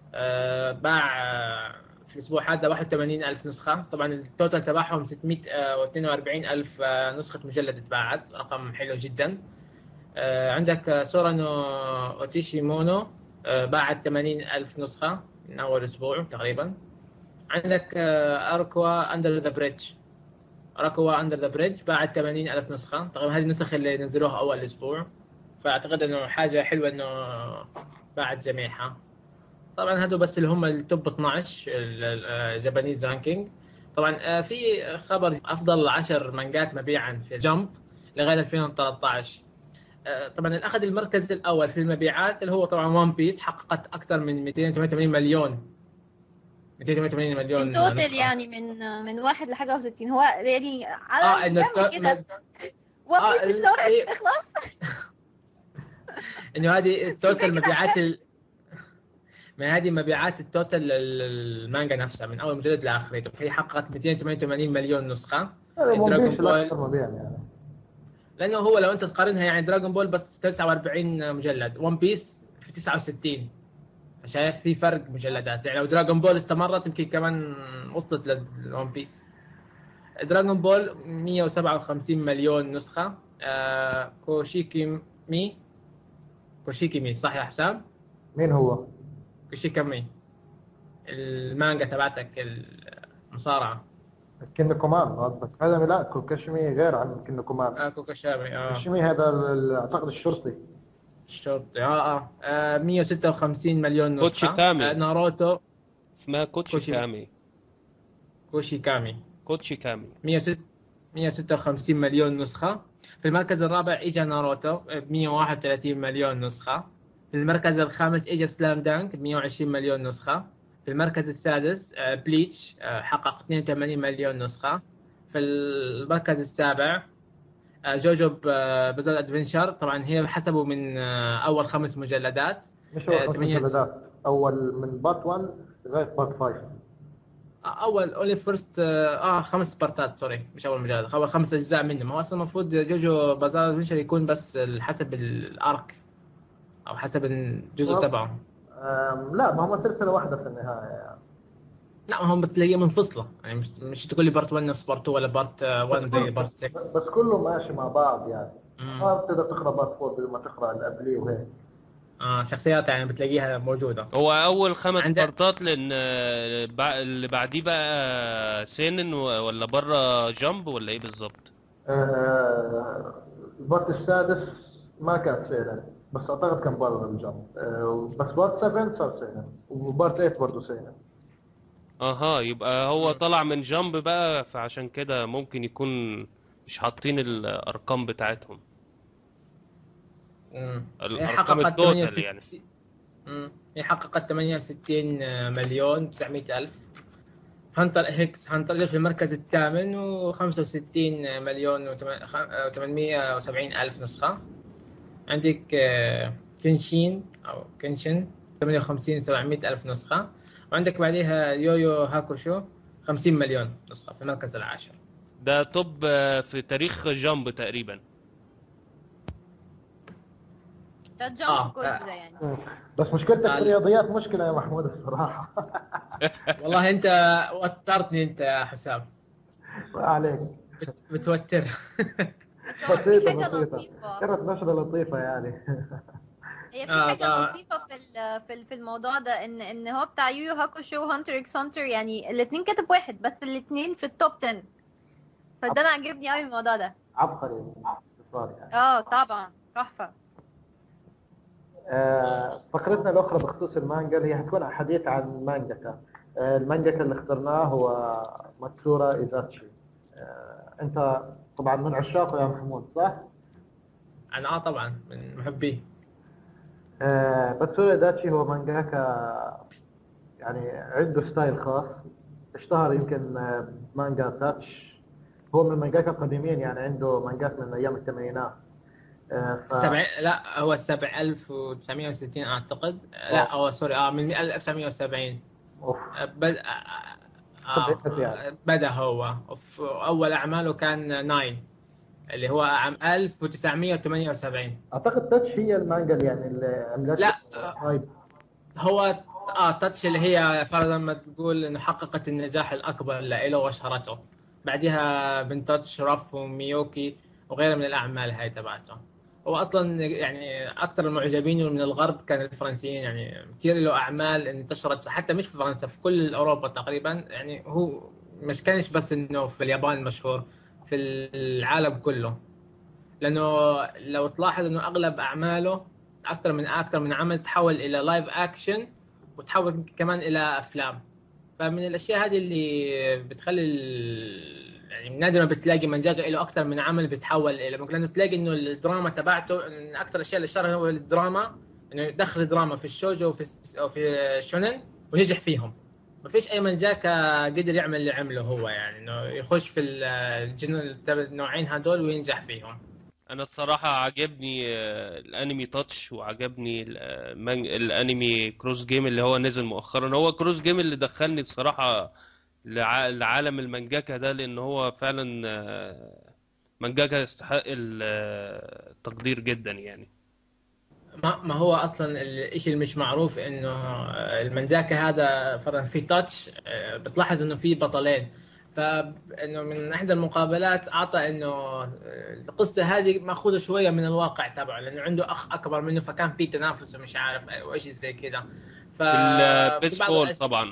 باع آه، في الاسبوع هذا 81000 نسخه طبعا التوتال تبعهم 642 الف آه، نسخه مجلد اتباعت رقم حلو جدا آه، عندك آه، سورانو اوتيشي مونو آه، باعت 80 الف نسخه من اول اسبوع تقريبا عندك آه، اركوا اندر ذا بريدج اركوا اندر ذا بريدج باعت 80 الف نسخه تقريبا هذه النسخ اللي نزلوها اول اسبوع فاعتقد انه حاجه حلوه انه باعت جميعها طبعا هذول بس اللي هم التوب 12 الجابانيز رانكينج طبعا آه، في خبر افضل 10 مانجات مبيعا في جمب لغايه 2013 آه، طبعا اللي اخذ المركز الاول في المبيعات اللي هو طبعا ون بيس حققت اكثر من 288 مليون 288 مليون من توتال نسخة. يعني من من واحد لحاجة و60 هو يعني على اه انه جنب التو- كده ون آه، بيس مش ال- لو إيه. تخلص انه هذه التوتال كده مبيعات ال... من هذه مبيعات التوتال ال- المانجا نفسها من اول مجلد لاخره فهي حققت 288 مليون نسخه هذا ون دراغون بيس بول. الاكثر مبيعا يعني لانه هو لو انت تقارنها يعني دراغون بول بس 49 مجلد ون بيس في 69 شايف في فرق مجلدات يعني لو دراغون بول استمرت يمكن كمان وصلت للون بيس دراغون بول 157 مليون نسخه آه كوشيكي مي كوشيكي مي صح يا حسام؟ مين هو؟ كوشيكامي المانجا تبعتك المصارعه كينو كومان قصدك هذا لا كوكاشمي غير عن كينو كومان آه كوكاشامي اه كوكاشمي هذا ال- اعتقد الشرطي الشرطي اه اه, آه 156 مليون كوتشي نسخه كامي. آه ناروتو اسمها كوتشي كوشي- كامي كوشيكامي كوتشي كامي 106 156 مليون نسخة في المركز الرابع اجى ناروتو ب 131 مليون نسخة في المركز الخامس اجى سلام دانك ب 120 مليون نسخة في المركز السادس آه، بليتش آه، حقق 82 مليون نسخة في المركز السابع آه، جوجو ب- بازار ادفنشر طبعا هي حسبوا من آه، اول خمس مجلدات مش هو آه، خمس تمانية- مجلدات اول من بارت 1 لغايه بارت 5 اول اونلي فيرست اه خمس بارتات سوري مش اول مجلد اول خمس اجزاء منه ما هو اصلا المفروض جوجو بازار ادفنشر يكون بس حسب الارك او حسب الجزء آه. تبعه أم، لا ما هم سلسله واحده في النهايه يعني. لا ما هم بتلاقيها منفصله يعني مش مش تقول لي بارت 1 نفس بارت 2 ولا بارت 1 زي بارت 6 بس كله ماشي مع بعض يعني مم. ما بتقدر تقرا بارت 4 بدون ما تقرا اللي قبليه وهيك اه شخصيات يعني بتلاقيها موجوده هو اول خمس عندك- بارتات لان آه، بع- اللي بعديه بقى سينن و- ولا بره جامب ولا ايه بالظبط آه، البارت السادس ما كان سينن بس اعتقد كان برا الجامب آه، بس بارت 7 صار سينن وبارت 8 برضه سينن اها يبقى هو طلع من جامب بقى فعشان كده ممكن يكون مش حاطين الارقام بتاعتهم مم. هي الارقام حققت التوتال 68 يعني مم. هي حققت 68 مليون 900 ألف هانتر هيكس هانتر في المركز الثامن و65 مليون و870 ألف نسخة عندك آه، كنشين أو كنشن 58 700 ألف نسخة وعندك بعديها يويو هاكوشو 50 مليون نسخة في المركز العاشر ده توب آه، في تاريخ جامب تقريبا ده آه، جامب كله آه. ده يعني بس مشكلتك في آه. الرياضيات مشكله يا محمود الصراحه والله أنت وترتني أنت يا حسام ما عليك بت- متوتر بس هو في بسيطه حاجة بسيطه لطيفة كانت نشره لطيفه يعني هي في آه، حاجة آه. لطيفة في ال- في ال- في الموضوع ده ان ان هو بتاع يو يو هاكوشو وهانتر اكس هانتر يعني الاثنين كاتب واحد بس الاثنين في التوب 10 فده انا عجبني قوي الموضوع ده عبقري باختصار يعني اه طبعا تحفة آه، فقرتنا الأخرى بخصوص المانجا اللي هي حتكون حديث عن مانجاكا آه، المانجاكا اللي اخترناه هو ماتسورا إيزاتشي آه، أنت طبعا من عشاقه يا محمود صح؟ أنا آه طبعا من محبيه آه، ماتسورا إيزاتشي هو مانجاكا يعني عنده ستايل خاص اشتهر يمكن آه، مانجا تاتش هو من المانجاكا القديمين يعني عنده مانجات من أيام الثمانينات آه، ف- سبع لا هو 7960 اعتقد لا هو سوري اه من 1970 أوف. بدا آه طب يعني. بدا هو أوف، اول اعماله كان ناين اللي هو عام 1978 اعتقد تاتش هي المانجا اللي يعني اللي عملت لا. هايب هو اه تاتش اللي هي فرضا ما تقول انه حققت النجاح الاكبر له واشهرته بعدها بنت تاتش رف وميوكي وغيرها من الاعمال هاي تبعته هو اصلا يعني اكثر المعجبين من الغرب كان الفرنسيين يعني كثير له اعمال انتشرت حتى مش في فرنسا في كل اوروبا تقريبا يعني هو مش كانش بس انه في اليابان مشهور في العالم كله لانه لو تلاحظ انه اغلب اعماله اكثر من اكثر من عمل تحول الى لايف اكشن وتحول كمان الى افلام فمن الاشياء هذه اللي بتخلي ال... يعني نادر ما بتلاقي منجاكا له اكثر من عمل بيتحول الى لانه تلاقي انه الدراما تبعته من اكثر الاشياء اللي اشتهر هو الدراما انه يدخل دراما في الشوجو وفي الس- وفي الشونن ونجح فيهم ما فيش اي منجاكا قدر يعمل اللي عمله هو يعني انه يخش في ال- الجن النوعين هدول وينجح فيهم انا الصراحه عجبني آه، الانمي تاتش وعجبني ال- آه، المانج- الانمي كروس جيم اللي هو نزل مؤخرا هو كروس جيم اللي دخلني الصراحه لع- لعالم المانجاكا ده لان هو فعلا آه، مانجاكا يستحق ال- آه، التقدير جدا يعني ما ما هو اصلا الشيء اللي مش معروف انه المنجاكا هذا فرضا في تاتش آه، بتلاحظ انه في بطلين فانه من احدى المقابلات اعطى انه آه، القصه هذه ماخوذه شويه من الواقع تبعه لانه عنده اخ اكبر منه فكان في تنافس ومش عارف وايش زي كذا ف في في بعض البيسبول الأش- طبعا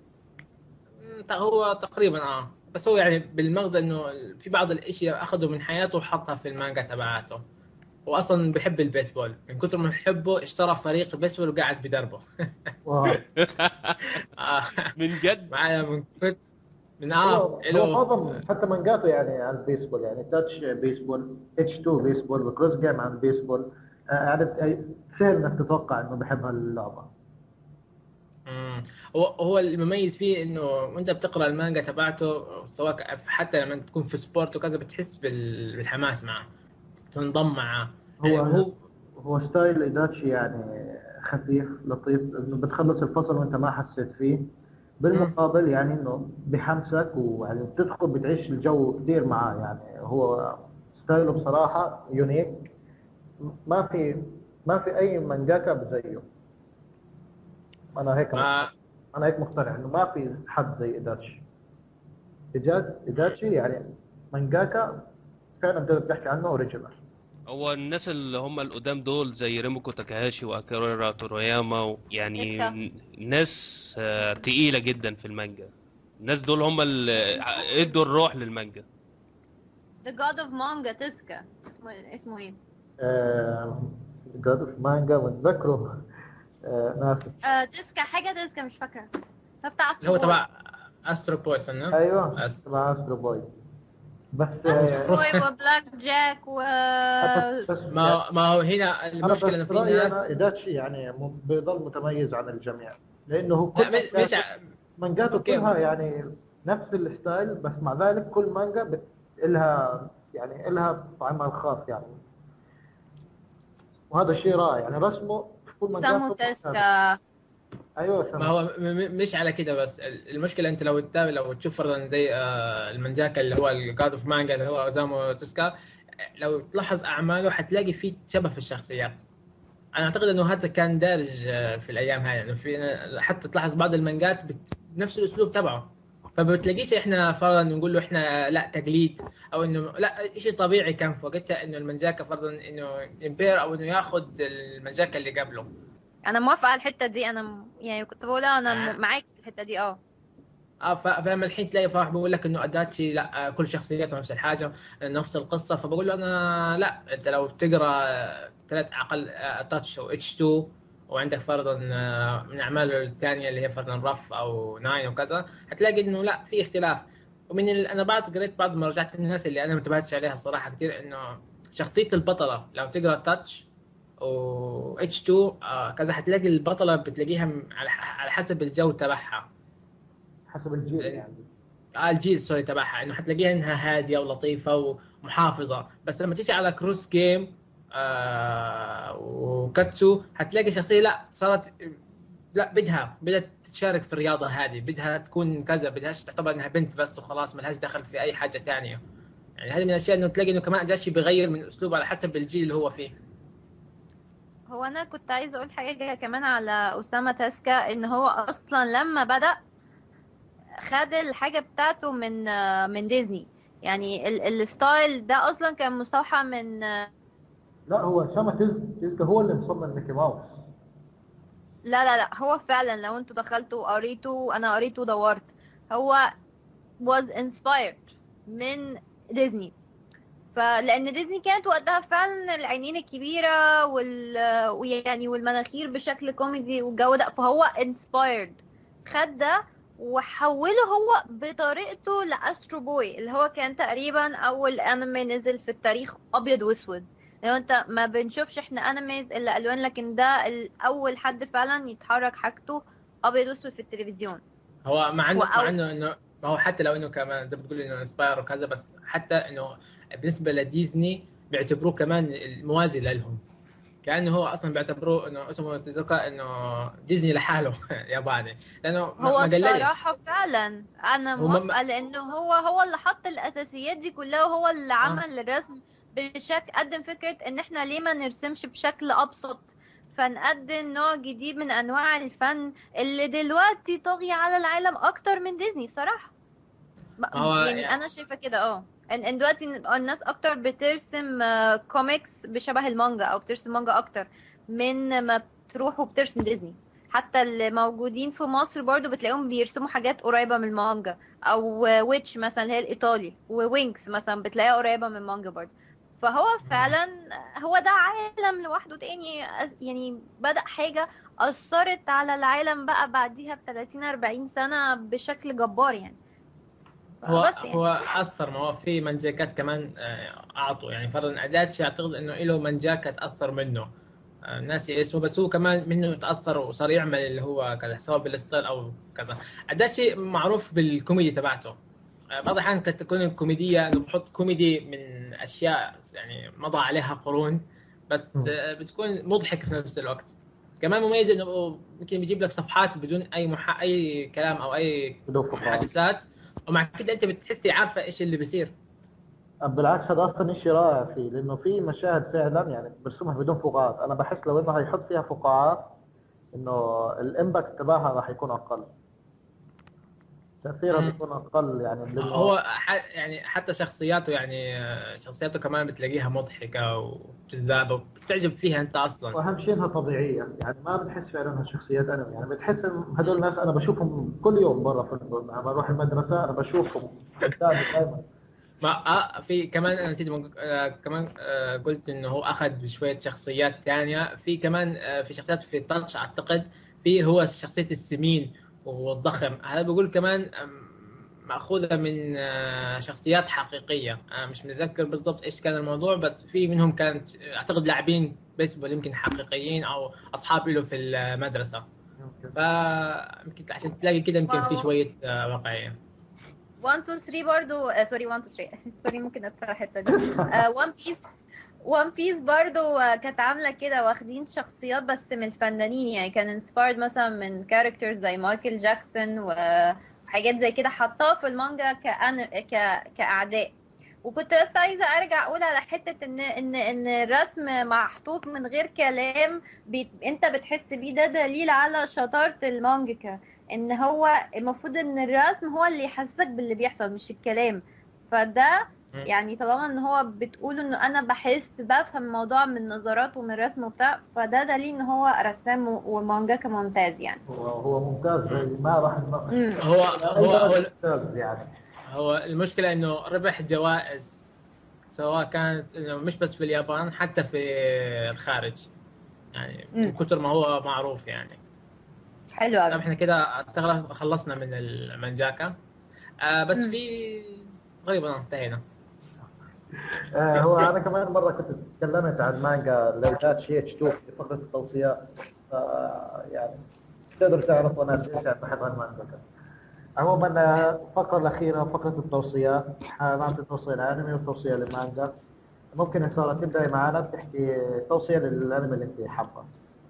مم، هو تقريبا اه بس هو يعني بالمغزى انه في بعض الاشياء اخذوا من حياته وحطها في المانجا تبعاته هو اصلا بيحب البيسبول من كثر ما يحبه اشترى فريق بيسبول وقاعد بدربه واو. آه، من جد معايا من كثر من اه هو هو له معظم حتى مانجاته يعني عن البيسبول يعني تاتش بيسبول اتش 2 بيسبول وكروس جيم عن البيسبول آه، يعني أي- سهل انك تتوقع انه بحب هاللعبه مم. هو هو المميز فيه انه وانت بتقرا المانجا تبعته سواء حتى لما تكون في سبورت وكذا بتحس بال- بالحماس معه تنضم معه هو يعني هو هو ستايل ايداتشي يعني خفيف لطيف انه بتخلص الفصل وانت ما حسيت فيه بالمقابل يعني انه بحمسك ويعني بتدخل بتعيش الجو كثير معاه يعني هو ستايله بصراحه يونيك ما في ما في اي مانجاكا زيه انا هيك ما انا هيك مقتنع انه ما في حد زي ايداتشي إيجاد ايداتشي يعني مانجاكا فعلا تقدر تحكي عنه اوريجينال هو الناس اللي هم القدام دول زي ريموكو تاكاهاشي واكيرا توروياما و- يعني تسكا. ن- ناس آه، تقيلة جدا في المانجا الناس دول هم اللي ادوا الروح للمانجا The God of Manga تسكا اسمه اسمه ايه؟ جاد اوف مانجا متذكره آه، ناسي آه تسكا حاجة تسكا مش فاكرة فبتاع اللي هو أسترو تبع استرو بوي استنى ايوه أس- مع استرو بوي بس بوي. آه، أسترو بوي وبلاك جاك و بس ما ما هو هنا انا المشكله انه بس في رايي ناس انا ايداتشي يعني م- بيضل متميز عن الجميع لانه هو كل لا مش- مش مانجاته- ع- مانجاته أوكي. كلها يعني نفس الستايل بس مع ذلك كل مانجا بت... إلها يعني إلها طعمها الخاص يعني وهذا شيء رائع يعني رسمه في كل مانجاته سامو مختلف. تسكا ايوه سامو ما هو م- م- مش على كده بس ال- المشكله انت لو تتابع لو تشوف فرضا زي آه، المنجاكا اللي هو الجاد اوف مانجا اللي هو اوزامو توسكا لو تلاحظ اعماله حتلاقي فيه شبه في الشخصيات انا اعتقد انه هذا كان دارج آه، في الايام هاي يعني في حتى تلاحظ بعض المانجات بت- بنفس الاسلوب تبعه فبتلاقيش احنا فرضا نقول له احنا لا تقليد او انه لا شيء طبيعي كان في وقتها انه المنجاكا فرضا انه يمبير او انه ياخذ المنجاكا اللي قبله انا موافقة على الحتة دي انا م- يعني كنت بقولها انا آه. م- معاك في الحتة دي اه اه ف- فلما الحين تلاقي فرح بيقول لك انه اداتشي لا آه، كل شخصياته نفس الحاجه آه، نفس القصه فبقول له انا لا انت لو تقرا آه، ثلاث اقل تاتش او اتش 2 وعندك فرضا آه، من اعماله الثانيه اللي هي فرضا رف او ناين وكذا حتلاقي انه لا في اختلاف ومن ال... انا بعد قريت بعض مراجعات الناس اللي انا ما انتبهتش عليها الصراحه كثير انه شخصيه البطله لو تقرا تاتش و اتش 2 آه كذا حتلاقي البطله بتلاقيها م- على ح- على حسب الجو تبعها حسب الجيل يعني آه الجيل سوري تبعها انه حتلاقيها انها هاديه ولطيفه ومحافظه بس لما تيجي على كروس جيم آه وكاتسو حتلاقي شخصيه لا صارت لا بدها بدها تشارك في الرياضه هذه بدها تكون كذا بدهاش تعتبر انها بنت بس وخلاص ما لهاش دخل في اي حاجه ثانيه يعني هذه من الاشياء انه تلاقي انه كمان اداشي بيغير من اسلوبه على حسب الجيل اللي هو فيه هو انا كنت عايزه اقول حاجه كمان على اسامه تاسكا ان هو اصلا لما بدا خد الحاجه بتاعته من من ديزني يعني ال- الستايل ده اصلا كان مستوحى من لا هو اسامه تز- تزكى هو اللي مصمم ميكي ماوس لا لا لا هو فعلا لو انتوا دخلتوا وقريتوا انا قريت ودورت هو was inspired من ديزني فلان ديزني كانت وقتها فعلا العينين الكبيره وال ويعني والمناخير بشكل كوميدي والجو ده فهو inspired خد ده وحوله هو بطريقته لاسترو بوي اللي هو كان تقريبا اول انمي نزل في التاريخ ابيض واسود لو انت ما بنشوفش احنا انميز الا الوان لكن ده اول حد فعلا يتحرك حاجته ابيض واسود في التلفزيون هو مع انه وأو- مع انه انه ما هو حتى لو انه كمان زي ما بتقول انه انسباير وكذا بس حتى انه بالنسبه لديزني بيعتبروه كمان الموازي لهم كانه هو اصلا بيعتبروه انه اسمه تزوكا انه ديزني لحاله ياباني لانه ما هو ما قللش الصراحة فعلا أنا هو ما- موافقة لأنه هو هو اللي حط الأساسيات دي كلها وهو اللي عمل الرسم بشكل قدم فكرة إن إحنا ليه ما نرسمش بشكل أبسط فنقدم نوع جديد من أنواع الفن اللي دلوقتي طاغية على العالم أكتر من ديزني صراحة ب- هو يعني يعني- أنا شايفة كده اه إن إن دلوقتي الناس أكتر بترسم آه، كوميكس بشبه المانجا أو بترسم مانجا أكتر من ما بتروح وبترسم ديزني حتى اللي موجودين في مصر برضو بتلاقيهم بيرسموا حاجات قريبة من المانجا او ويتش مثلا اللي هي الايطالي ووينكس مثلا بتلاقيها قريبة من المانجا برضو فهو فعلا هو ده عالم لوحده تاني أس- يعني بدأ حاجة أثرت على العالم بقى بعديها ب 30 40 سنة بشكل جبار يعني هو بس يعني. هو اثر ما هو في منجاكات كمان آه، اعطوا يعني فرضا اداتشي اعتقد انه له منجاكة تاثر منه آه، ناسي اسمه بس هو كمان منه تاثر وصار يعمل اللي هو كذا سواء بالستايل او كذا اداتشي معروف بالكوميدي تبعته آه، بعض الاحيان قد تكون الكوميديه انه بحط كوميدي من اشياء يعني مضى عليها قرون بس مم. آه، بتكون مضحكه في نفس الوقت كمان مميز انه يمكن بيجيب لك صفحات بدون اي محا... اي كلام او اي بدون فقرات محادثات ومع كده انت بتحسي عارفه ايش اللي بيصير بالعكس هذا اصلا شيء رائع فيه لانه في مشاهد فعلا يعني برسمها بدون فقاعات انا بحس لو انه هيحط فيها فقاعات انه الامباكت تبعها راح يكون اقل تاثيرها مم. بيكون اقل يعني لانه هو ح... يعني حتى شخصياته يعني آه، شخصياته كمان بتلاقيها مضحكه وجذابه وبتعجب فيها انت اصلا واهم شيء انها طبيعيه يعني ما بنحس فعلا انها شخصيات انمي يعني بتحس إن هدول الناس انا بشوفهم كل يوم برا في لما بروح المدرسه انا بشوفهم قدامي دائما ما آه في كمان انا نسيت من- آه كمان آه قلت انه هو اخذ شويه شخصيات ثانيه في كمان آه في شخصيات في تاتش اعتقد في هو شخصيه السمين والضخم هذا بقول كمان آم، ماخوذه من آه شخصيات حقيقيه انا مش متذكر بالضبط ايش كان الموضوع بس في منهم كانت اعتقد لاعبين بيسبول يمكن حقيقيين او اصحاب له في المدرسه ف يمكن عشان تلاقي كده يمكن في واو. شويه آه واقعيه 1 2 3 برضو آه سوري 1 2 3 سوري ممكن ادفع الحته دي 1 بيس 1 بيس برضو آه، كانت عامله كده واخدين شخصيات بس من الفنانين يعني كان انسبايرد مثلا من كاركترز زي مايكل جاكسون وحاجات زي كده حطاها في المانجا كأن... ك... كاعداء وكنت بس عايزه ارجع اقول على حته ان ان ان الرسم محطوط من غير كلام بي... انت بتحس بيه ده دليل على شطاره المانجا ان هو المفروض ان الرسم هو اللي يحسسك باللي بيحصل مش الكلام فده مم. يعني طالما ان هو بتقول انه انا بحس بفهم الموضوع من نظرات ومن رسم وبتاع فده دليل ان هو رسام و- ومانجاكا ممتاز يعني هو هو ممتاز زي ما راح نناقش مم. هو هو هو ممتاز يعني هو المشكلة انه ربح جوائز سواء كانت انه مش بس في اليابان حتى في الخارج يعني من مم. كثر ما هو معروف يعني حلو طب قوي احنا كده أعتقد خلصنا من المانجاكا آه بس مم. في تقريبا انتهينا آه هو انا كمان مره كنت تكلمت عن مانجا ليلات شي اتش 2 في فقره التوصيات ف يعني تقدر تعرف انا ليش أنا بحب هالمانجا عموما آه، الفقره الاخيره فقره التوصيات حنعطي توصيه لانمي وتوصيه للمانجا ممكن يا ساره تبداي معنا بتحكي توصيه للانمي اللي انت حابه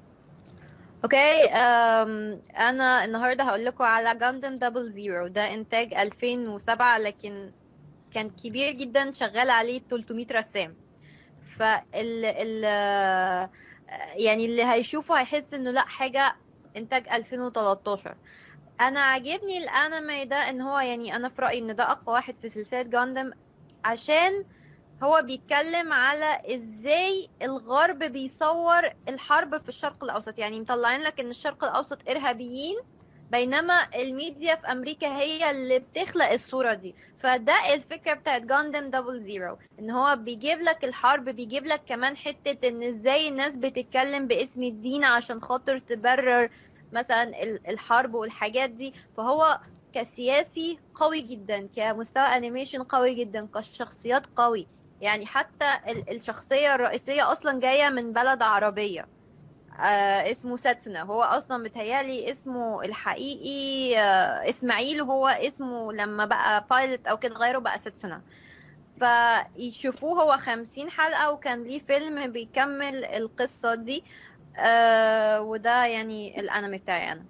اوكي أم انا النهارده هقول لكم على جاندم دبل زيرو ده انتاج 2007 لكن كان كبير جدا شغال عليه 300 رسام فال ال يعني اللي هيشوفه هيحس انه لا حاجة انتاج 2013 انا عاجبني الانمي ده ان هو يعني انا في رأيي ان ده اقوى واحد في سلسلة جاندم عشان هو بيتكلم على ازاي الغرب بيصور الحرب في الشرق الاوسط يعني مطلعين لك ان الشرق الاوسط ارهابيين بينما الميديا في امريكا هي اللي بتخلق الصورة دي فده الفكرة بتاعت جاندم دبل زيرو ان هو بيجيب لك الحرب بيجيب لك كمان حتة ان ازاي الناس بتتكلم باسم الدين عشان خاطر تبرر مثلا ال- الحرب والحاجات دي فهو كسياسي قوي جدا كمستوى انيميشن قوي جدا كشخصيات قوي يعني حتى ال- الشخصية الرئيسية اصلا جاية من بلد عربية آه اسمه ساتسونا هو اصلا متهيالي اسمه الحقيقي آه اسماعيل هو اسمه لما بقى بايلوت او كده غيره بقى ساتسونا فيشوفوه هو خمسين حلقة وكان ليه فيلم بيكمل القصة دي آه وده يعني الانمي بتاعي انا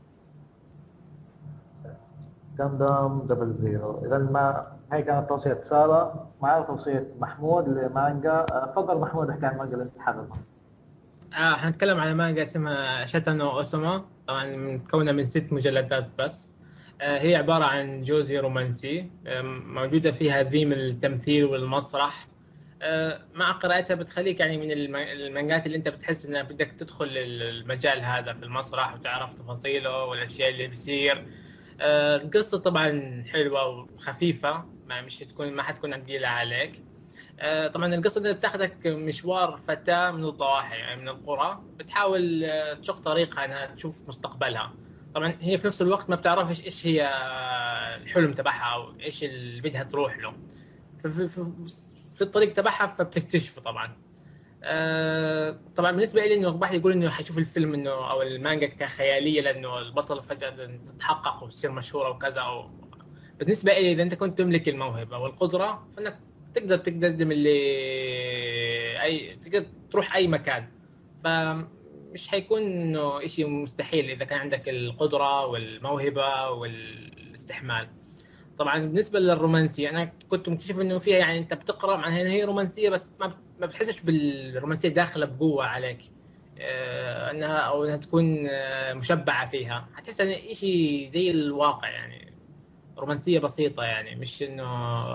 جاندام دبل زيرو اذا ما هي كانت توصيه ساره معي توصيه محمود لمانجا آه، تفضل محمود احكي عن المانجا اللي انت حاببها آه حنتكلم على مانجا اسمها شاتانو اوسوما طبعا مكونة من ست مجلدات بس آه هي عبارة عن جوزي رومانسي آه موجودة فيها ذيم التمثيل والمسرح آه مع قراءتها بتخليك يعني من الم- المانجات اللي انت بتحس انها بدك تدخل المجال هذا في المسرح وتعرف تفاصيله والاشياء اللي بيصير آه القصة طبعا حلوة وخفيفة ما مش تكون ما حتكون ثقيلة عليك آه، طبعا القصه دي بتاخذك مشوار فتاه من الضواحي يعني من القرى بتحاول آه، تشق طريقها انها تشوف مستقبلها طبعا هي في نفس الوقت ما بتعرفش ايش هي آه، الحلم تبعها او ايش اللي بدها تروح له ففي في, في الطريق تبعها فبتكتشفه طبعا آه، طبعا بالنسبه لي انه الواحد يقول انه حيشوف الفيلم انه او المانجا كخياليه لانه البطل فجاه تتحقق وتصير مشهوره وكذا او بالنسبه لي اذا انت كنت تملك الموهبه والقدره فانك تقدر تقدم اللي اي تقدر تروح اي مكان فمش حيكون انه شيء مستحيل اذا كان عندك القدره والموهبه والاستحمال طبعا بالنسبه للرومانسيه انا كنت مكتشف انه فيها يعني انت بتقرا معناها إن هي رومانسيه بس ما ما بتحسش بالرومانسيه داخله بقوه عليك آه، انها او انها تكون آه، مشبعه فيها حتحس ان شيء زي الواقع يعني رومانسيه بسيطه يعني مش انه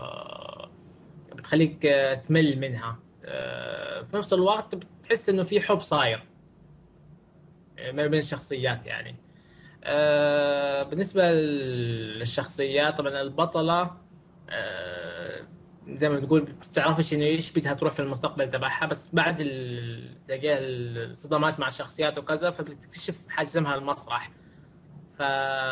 بتخليك آه، تمل منها آه، في نفس الوقت بتحس انه في حب صاير آه، ما بين الشخصيات يعني آه، بالنسبه للشخصيات طبعا البطله آه، زي ما تقول بتعرفش انه ايش بدها تروح في المستقبل تبعها بس بعد ال- تلاقيها الصدمات مع الشخصيات وكذا فبتكتشف حاجه اسمها المسرح ف...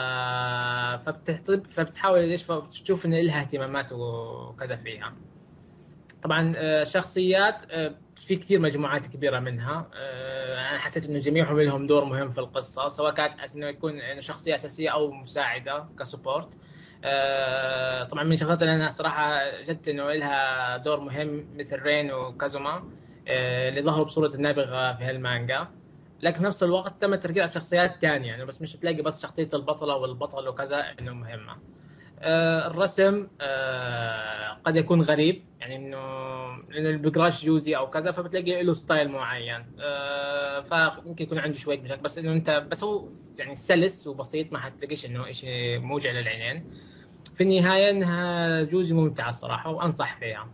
فبتحط... فبتحاول ايش تشوف ان لها اهتمامات وكذا فيها طبعا آه، شخصيات آه، في كثير مجموعات كبيره منها آه، انا حسيت انه جميعهم لهم دور مهم في القصه سواء كانت أس- انه يكون إنه شخصيه اساسيه او مساعده كسبورت آه، طبعا من الشغلات اللي انا صراحه جدت انه لها دور مهم مثل رين وكازوما آه، اللي ظهروا بصوره النابغه في هالمانجا لكن في نفس الوقت تم تركيز على شخصيات ثانيه يعني بس مش تلاقي بس شخصيه البطله والبطل وكذا انه مهمه آه، الرسم آه، قد يكون غريب يعني انه لانه اللي بيقراش جوزي او كذا فبتلاقي له ستايل معين آه، فممكن يكون عنده شويه مشاكل بس انه انت بس هو يعني سلس وبسيط ما حتلاقيش انه شيء موجع للعينين في النهايه انها جوزي ممتعه صراحه وانصح فيها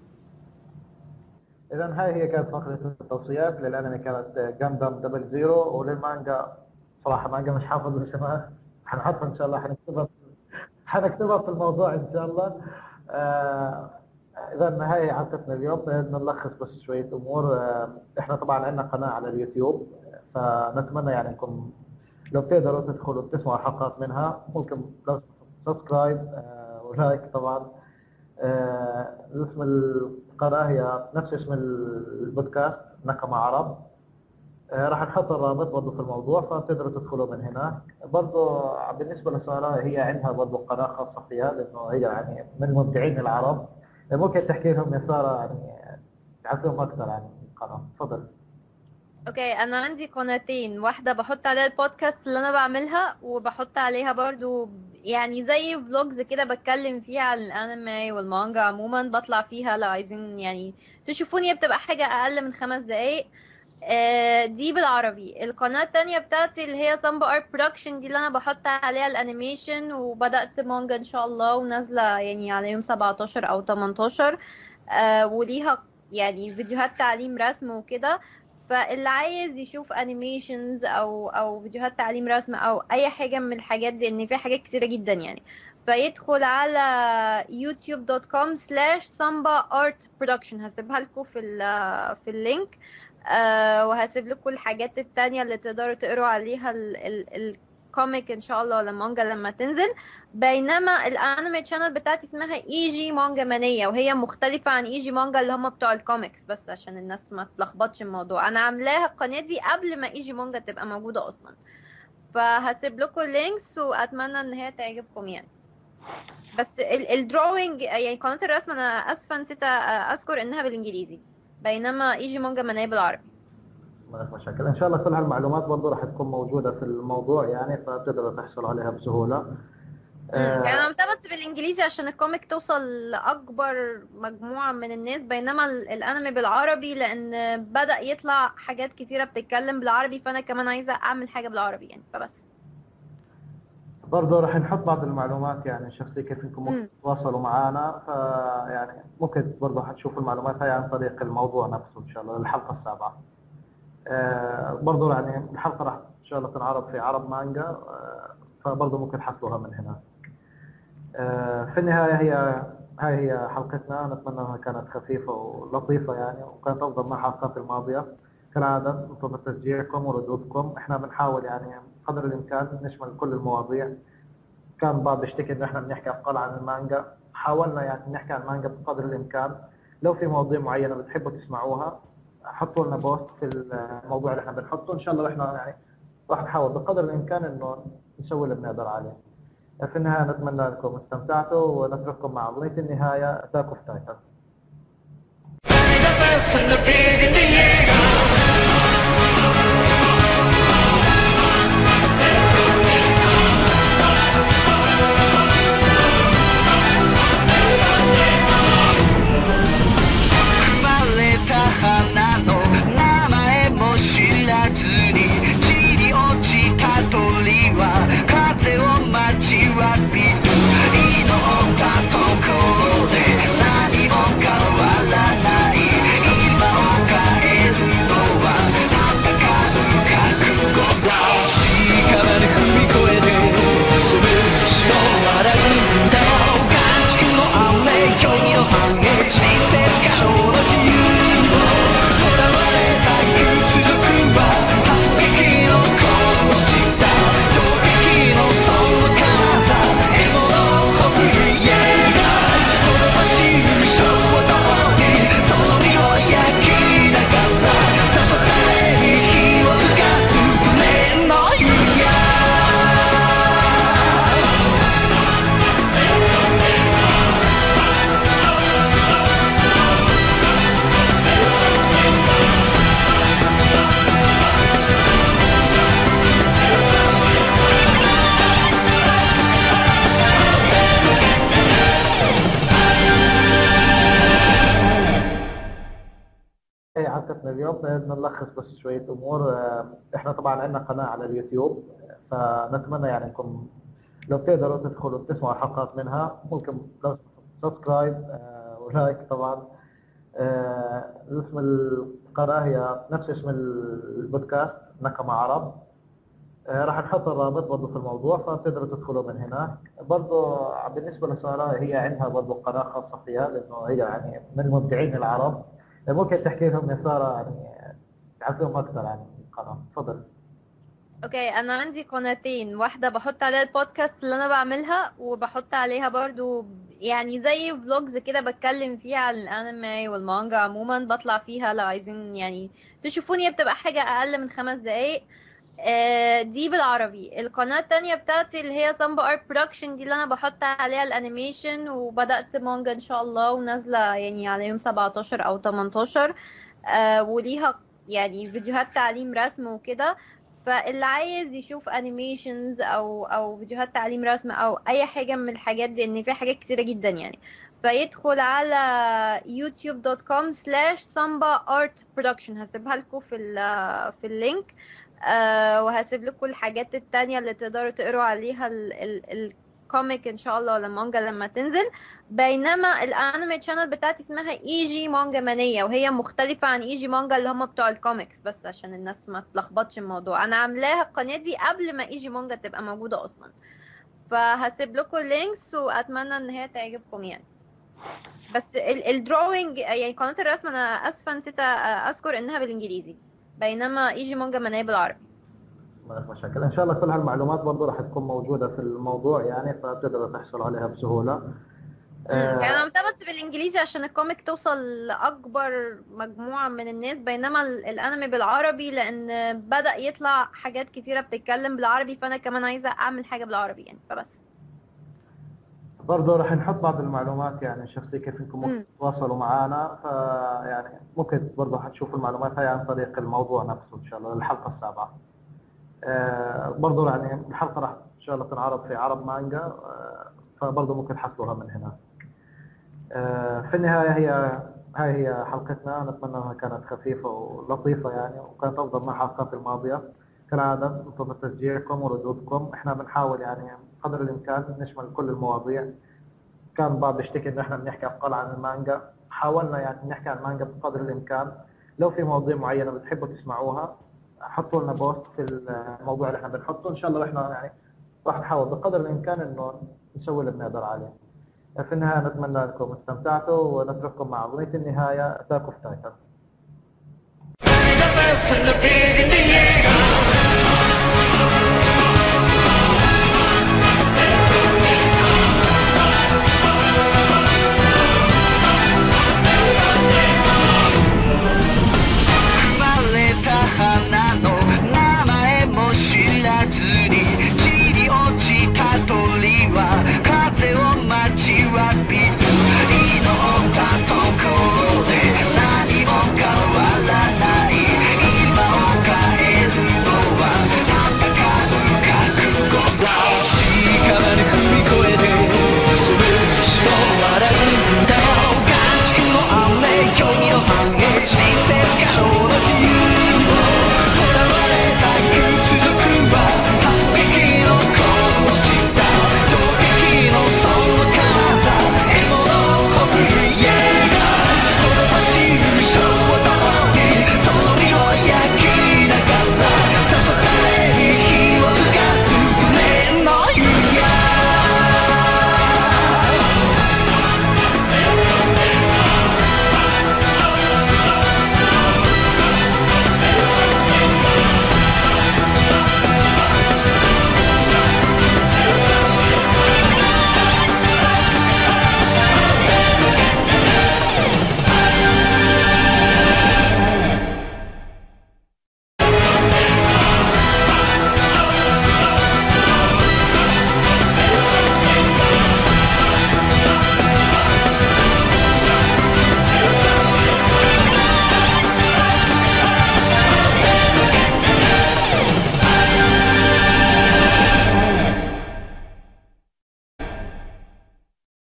اذا هاي هي كانت فقره التوصيات للانمي كانت جاندام دبل زيرو وللمانجا صراحه مانجا مش حافظ اسمها حنحطها ان شاء الله حنكتبها حنكتبها في الموضوع ان شاء الله آه اذا هاي حلقتنا اليوم بدنا نلخص بس شويه امور آه احنا طبعا عندنا قناه على اليوتيوب فنتمنى يعني انكم لو بتقدروا تدخلوا تسمعوا حلقات منها ممكن لو سبسكرايب آه ولايك طبعا آه، اسم القناة هي نفس اسم البودكاست نكمة عرب آه، راح نحط الرابط برضه في الموضوع فتقدروا تدخلوا من هناك برضه بالنسبة لسارة هي عندها برضه قناة خاصة فيها لأنه هي يعني من المبدعين العرب آه، ممكن تحكي لهم يا سارة يعني تعرفيهم أكثر عن القناة تفضل اوكي انا عندي قناتين واحده بحط عليها البودكاست اللي انا بعملها وبحط عليها برضو يعني زي فلوجز كده بتكلم فيها عن الانمي والمانجا عموما بطلع فيها لو عايزين يعني تشوفوني هي بتبقى حاجة اقل من خمس دقايق آه، دي بالعربي القناة التانية بتاعتي اللي هي سامبا ارت برودكشن دي اللي انا بحط عليها الانيميشن وبدأت مانجا ان شاء الله ونازلة يعني على يوم 17 او 18 آه، وليها يعني فيديوهات تعليم رسم وكده فاللي عايز يشوف انيميشنز او او فيديوهات تعليم رسم او اي حاجه من الحاجات دي ان في حاجات كتيره جدا يعني فيدخل على youtube.com slash samba art production هسيبها لكم في ال- في اللينك آه وهسيب لكم الحاجات التانية اللي تقدروا تقروا عليها ال- ال- الكوميك ان شاء الله ولا المانجا لما تنزل بينما الانمي تشانل بتاعتي اسمها اي جي مانجا مانية وهي مختلفة عن اي جي مانجا اللي هم بتوع الكوميكس بس عشان الناس ما تلخبطش الموضوع انا عاملاها القناة دي قبل ما اي جي مانجا تبقى موجودة اصلا فهسيب لكم اللينكس واتمنى ان هي تعجبكم يعني بس الدروينج يعني قناة الرسم انا اسفة نسيت اذكر انها بالانجليزي بينما اي جي مانجا مانية بالعربي ما في مشاكل ان شاء الله كل هالمعلومات برضه راح تكون موجوده في الموضوع يعني فتقدروا تحصلوا عليها بسهوله مم. آه، يعني انا عملتها بس بالانجليزي عشان الكوميك توصل لاكبر مجموعه من الناس بينما ال- الانمي بالعربي لان بدا يطلع حاجات كتيره بتتكلم بالعربي فانا كمان عايزه اعمل حاجه بالعربي يعني فبس برضه راح نحط بعض المعلومات يعني الشخصيه كيف انكم ممكن مم. تتواصلوا معنا فيعني ممكن برضه حتشوفوا المعلومات هاي عن طريق الموضوع نفسه ان شاء الله الحلقه السابعه. آه برضه يعني الحلقه راح ان شاء الله تنعرض في عرب مانجا آه فبرضه ممكن تحصلوها من هنا. آه في النهايه هي هاي هي حلقتنا نتمنى انها كانت خفيفه ولطيفه يعني وكانت افضل من الحلقات الماضيه. كالعاده ننتظر تشجيعكم وردودكم احنا بنحاول يعني قدر الامكان نشمل كل المواضيع كان بعض بيشتكي انه احنا بنحكي اقل عن المانجا حاولنا يعني نحكي عن المانجا بقدر الامكان لو في مواضيع معينه بتحبوا تسمعوها حطوا لنا بوست في الموضوع اللي احنا بنحطه ان شاء الله احنا يعني راح نحاول بقدر الامكان انه نسوي اللي بنقدر عليه في النهايه نتمنى انكم استمتعتوا ونترككم مع اغنيه النهايه اتاك اوف تايتن 「生まれた花の名前も知らずに地に落ちた鳥は風を待ちわびる」「祈ったところで何も変わらない」「今を変えるのは戦う覚悟だ」「屍に踏み越えて進む死を笑うんだろう」「眼中の雨距離の反映新鮮可能な自由を囚われた屈辱は反撃のこの下衝撃のその体獲物を振り上がほどばしい衝動にその身を焼きながらたそたれに火を吹かす胸の弓 هي حلقتنا اليوم بدنا نلخص بس شوية أمور آه، إحنا طبعا عندنا قناة على اليوتيوب فنتمنى يعني إنكم لو تقدروا تدخلوا تسمعوا حلقات منها ممكن لو سبسكرايب آه، ولايك طبعا آه، اسم القناة هي نفس اسم البودكاست نكمة عرب آه، راح نحط الرابط برضه في الموضوع فتقدروا تدخلوا من هناك برضه بالنسبة لسارة هي عندها برضه قناة خاصة فيها لأنه هي يعني من المبدعين العرب ممكن تحكي لهم يا سارة يعني تعرفهم أكثر عن القناة تفضل اوكي انا عندي قناتين واحده بحط عليها البودكاست اللي انا بعملها وبحط عليها برضو يعني زي فلوجز كده بتكلم فيها عن الانمي والمانجا عموما بطلع فيها لو عايزين يعني تشوفوني هي بتبقى حاجه اقل من خمس دقايق آه، دي بالعربي القناة التانية بتاعتي اللي هي سامبا ارت برودكشن دي اللي انا بحط عليها الانيميشن وبدأت مانجا ان شاء الله ونازلة يعني على يوم 17 او 18 آه، وليها يعني فيديوهات تعليم رسم وكده فاللي عايز يشوف انيميشنز او او فيديوهات تعليم رسم او اي حاجه من الحاجات دي ان في حاجات كتيره جدا يعني فيدخل على youtube.com slash samba art production هسيبها لكم في ال في اللينك آه وهسيب لكم الحاجات التانية اللي تقدروا تقروا عليها ال ال الكوميك ان شاء الله ولا المانجا لما تنزل بينما الانمي تشانل بتاعتي اسمها اي جي مانجا مانية وهي مختلفة عن اي جي مانجا اللي هم بتوع الكوميكس بس عشان الناس ما تلخبطش الموضوع انا عاملاها القناة دي قبل ما اي جي مانجا تبقى موجودة اصلا فهسيب لكم اللينكس واتمنى ان هي تعجبكم يعني بس الدروينج يعني قناة الرسم انا اسفة نسيت اذكر انها بالانجليزي بينما اي جي مانجا مانية بالعربي ما في مشاكل ان شاء الله كل هالمعلومات برضه راح تكون موجوده في الموضوع يعني فتقدروا تحصلوا عليها بسهوله يعني انا متابعة بس بالانجليزي عشان الكوميك توصل لاكبر مجموعة من الناس بينما ال- الانمي بالعربي لان بدأ يطلع حاجات كتيرة بتتكلم بالعربي فانا كمان عايزة اعمل حاجة بالعربي يعني فبس برضه راح نحط بعض المعلومات يعني الشخصيه كيف انكم ممكن مم. تتواصلوا معنا فيعني ممكن برضه حتشوفوا المعلومات هاي عن طريق الموضوع نفسه ان شاء الله للحلقه السابعه. آه برضه يعني الحلقه راح ان شاء الله تنعرض في عرب مانجا آه فبرضه ممكن تحصلوها من هنا. آه في النهايه هي هاي هي حلقتنا نتمنى انها كانت خفيفه ولطيفه يعني وكانت افضل من الحلقات الماضيه. كالعاده ننتظر تشجيعكم وردودكم احنا بنحاول يعني قدر الامكان نشمل كل المواضيع كان بعض بيشتكي ان احنا بنحكي اقل عن المانجا حاولنا يعني نحكي عن المانجا بقدر الامكان لو في مواضيع معينه بتحبوا تسمعوها حطوا لنا بوست في الموضوع اللي احنا بنحطه ان شاء الله احنا يعني راح نحاول بقدر الامكان انه نسوي اللي بنقدر عليه في النهايه نتمنى انكم استمتعتوا ونترككم مع اغنيه النهايه اتاكو في تايتن Listen to be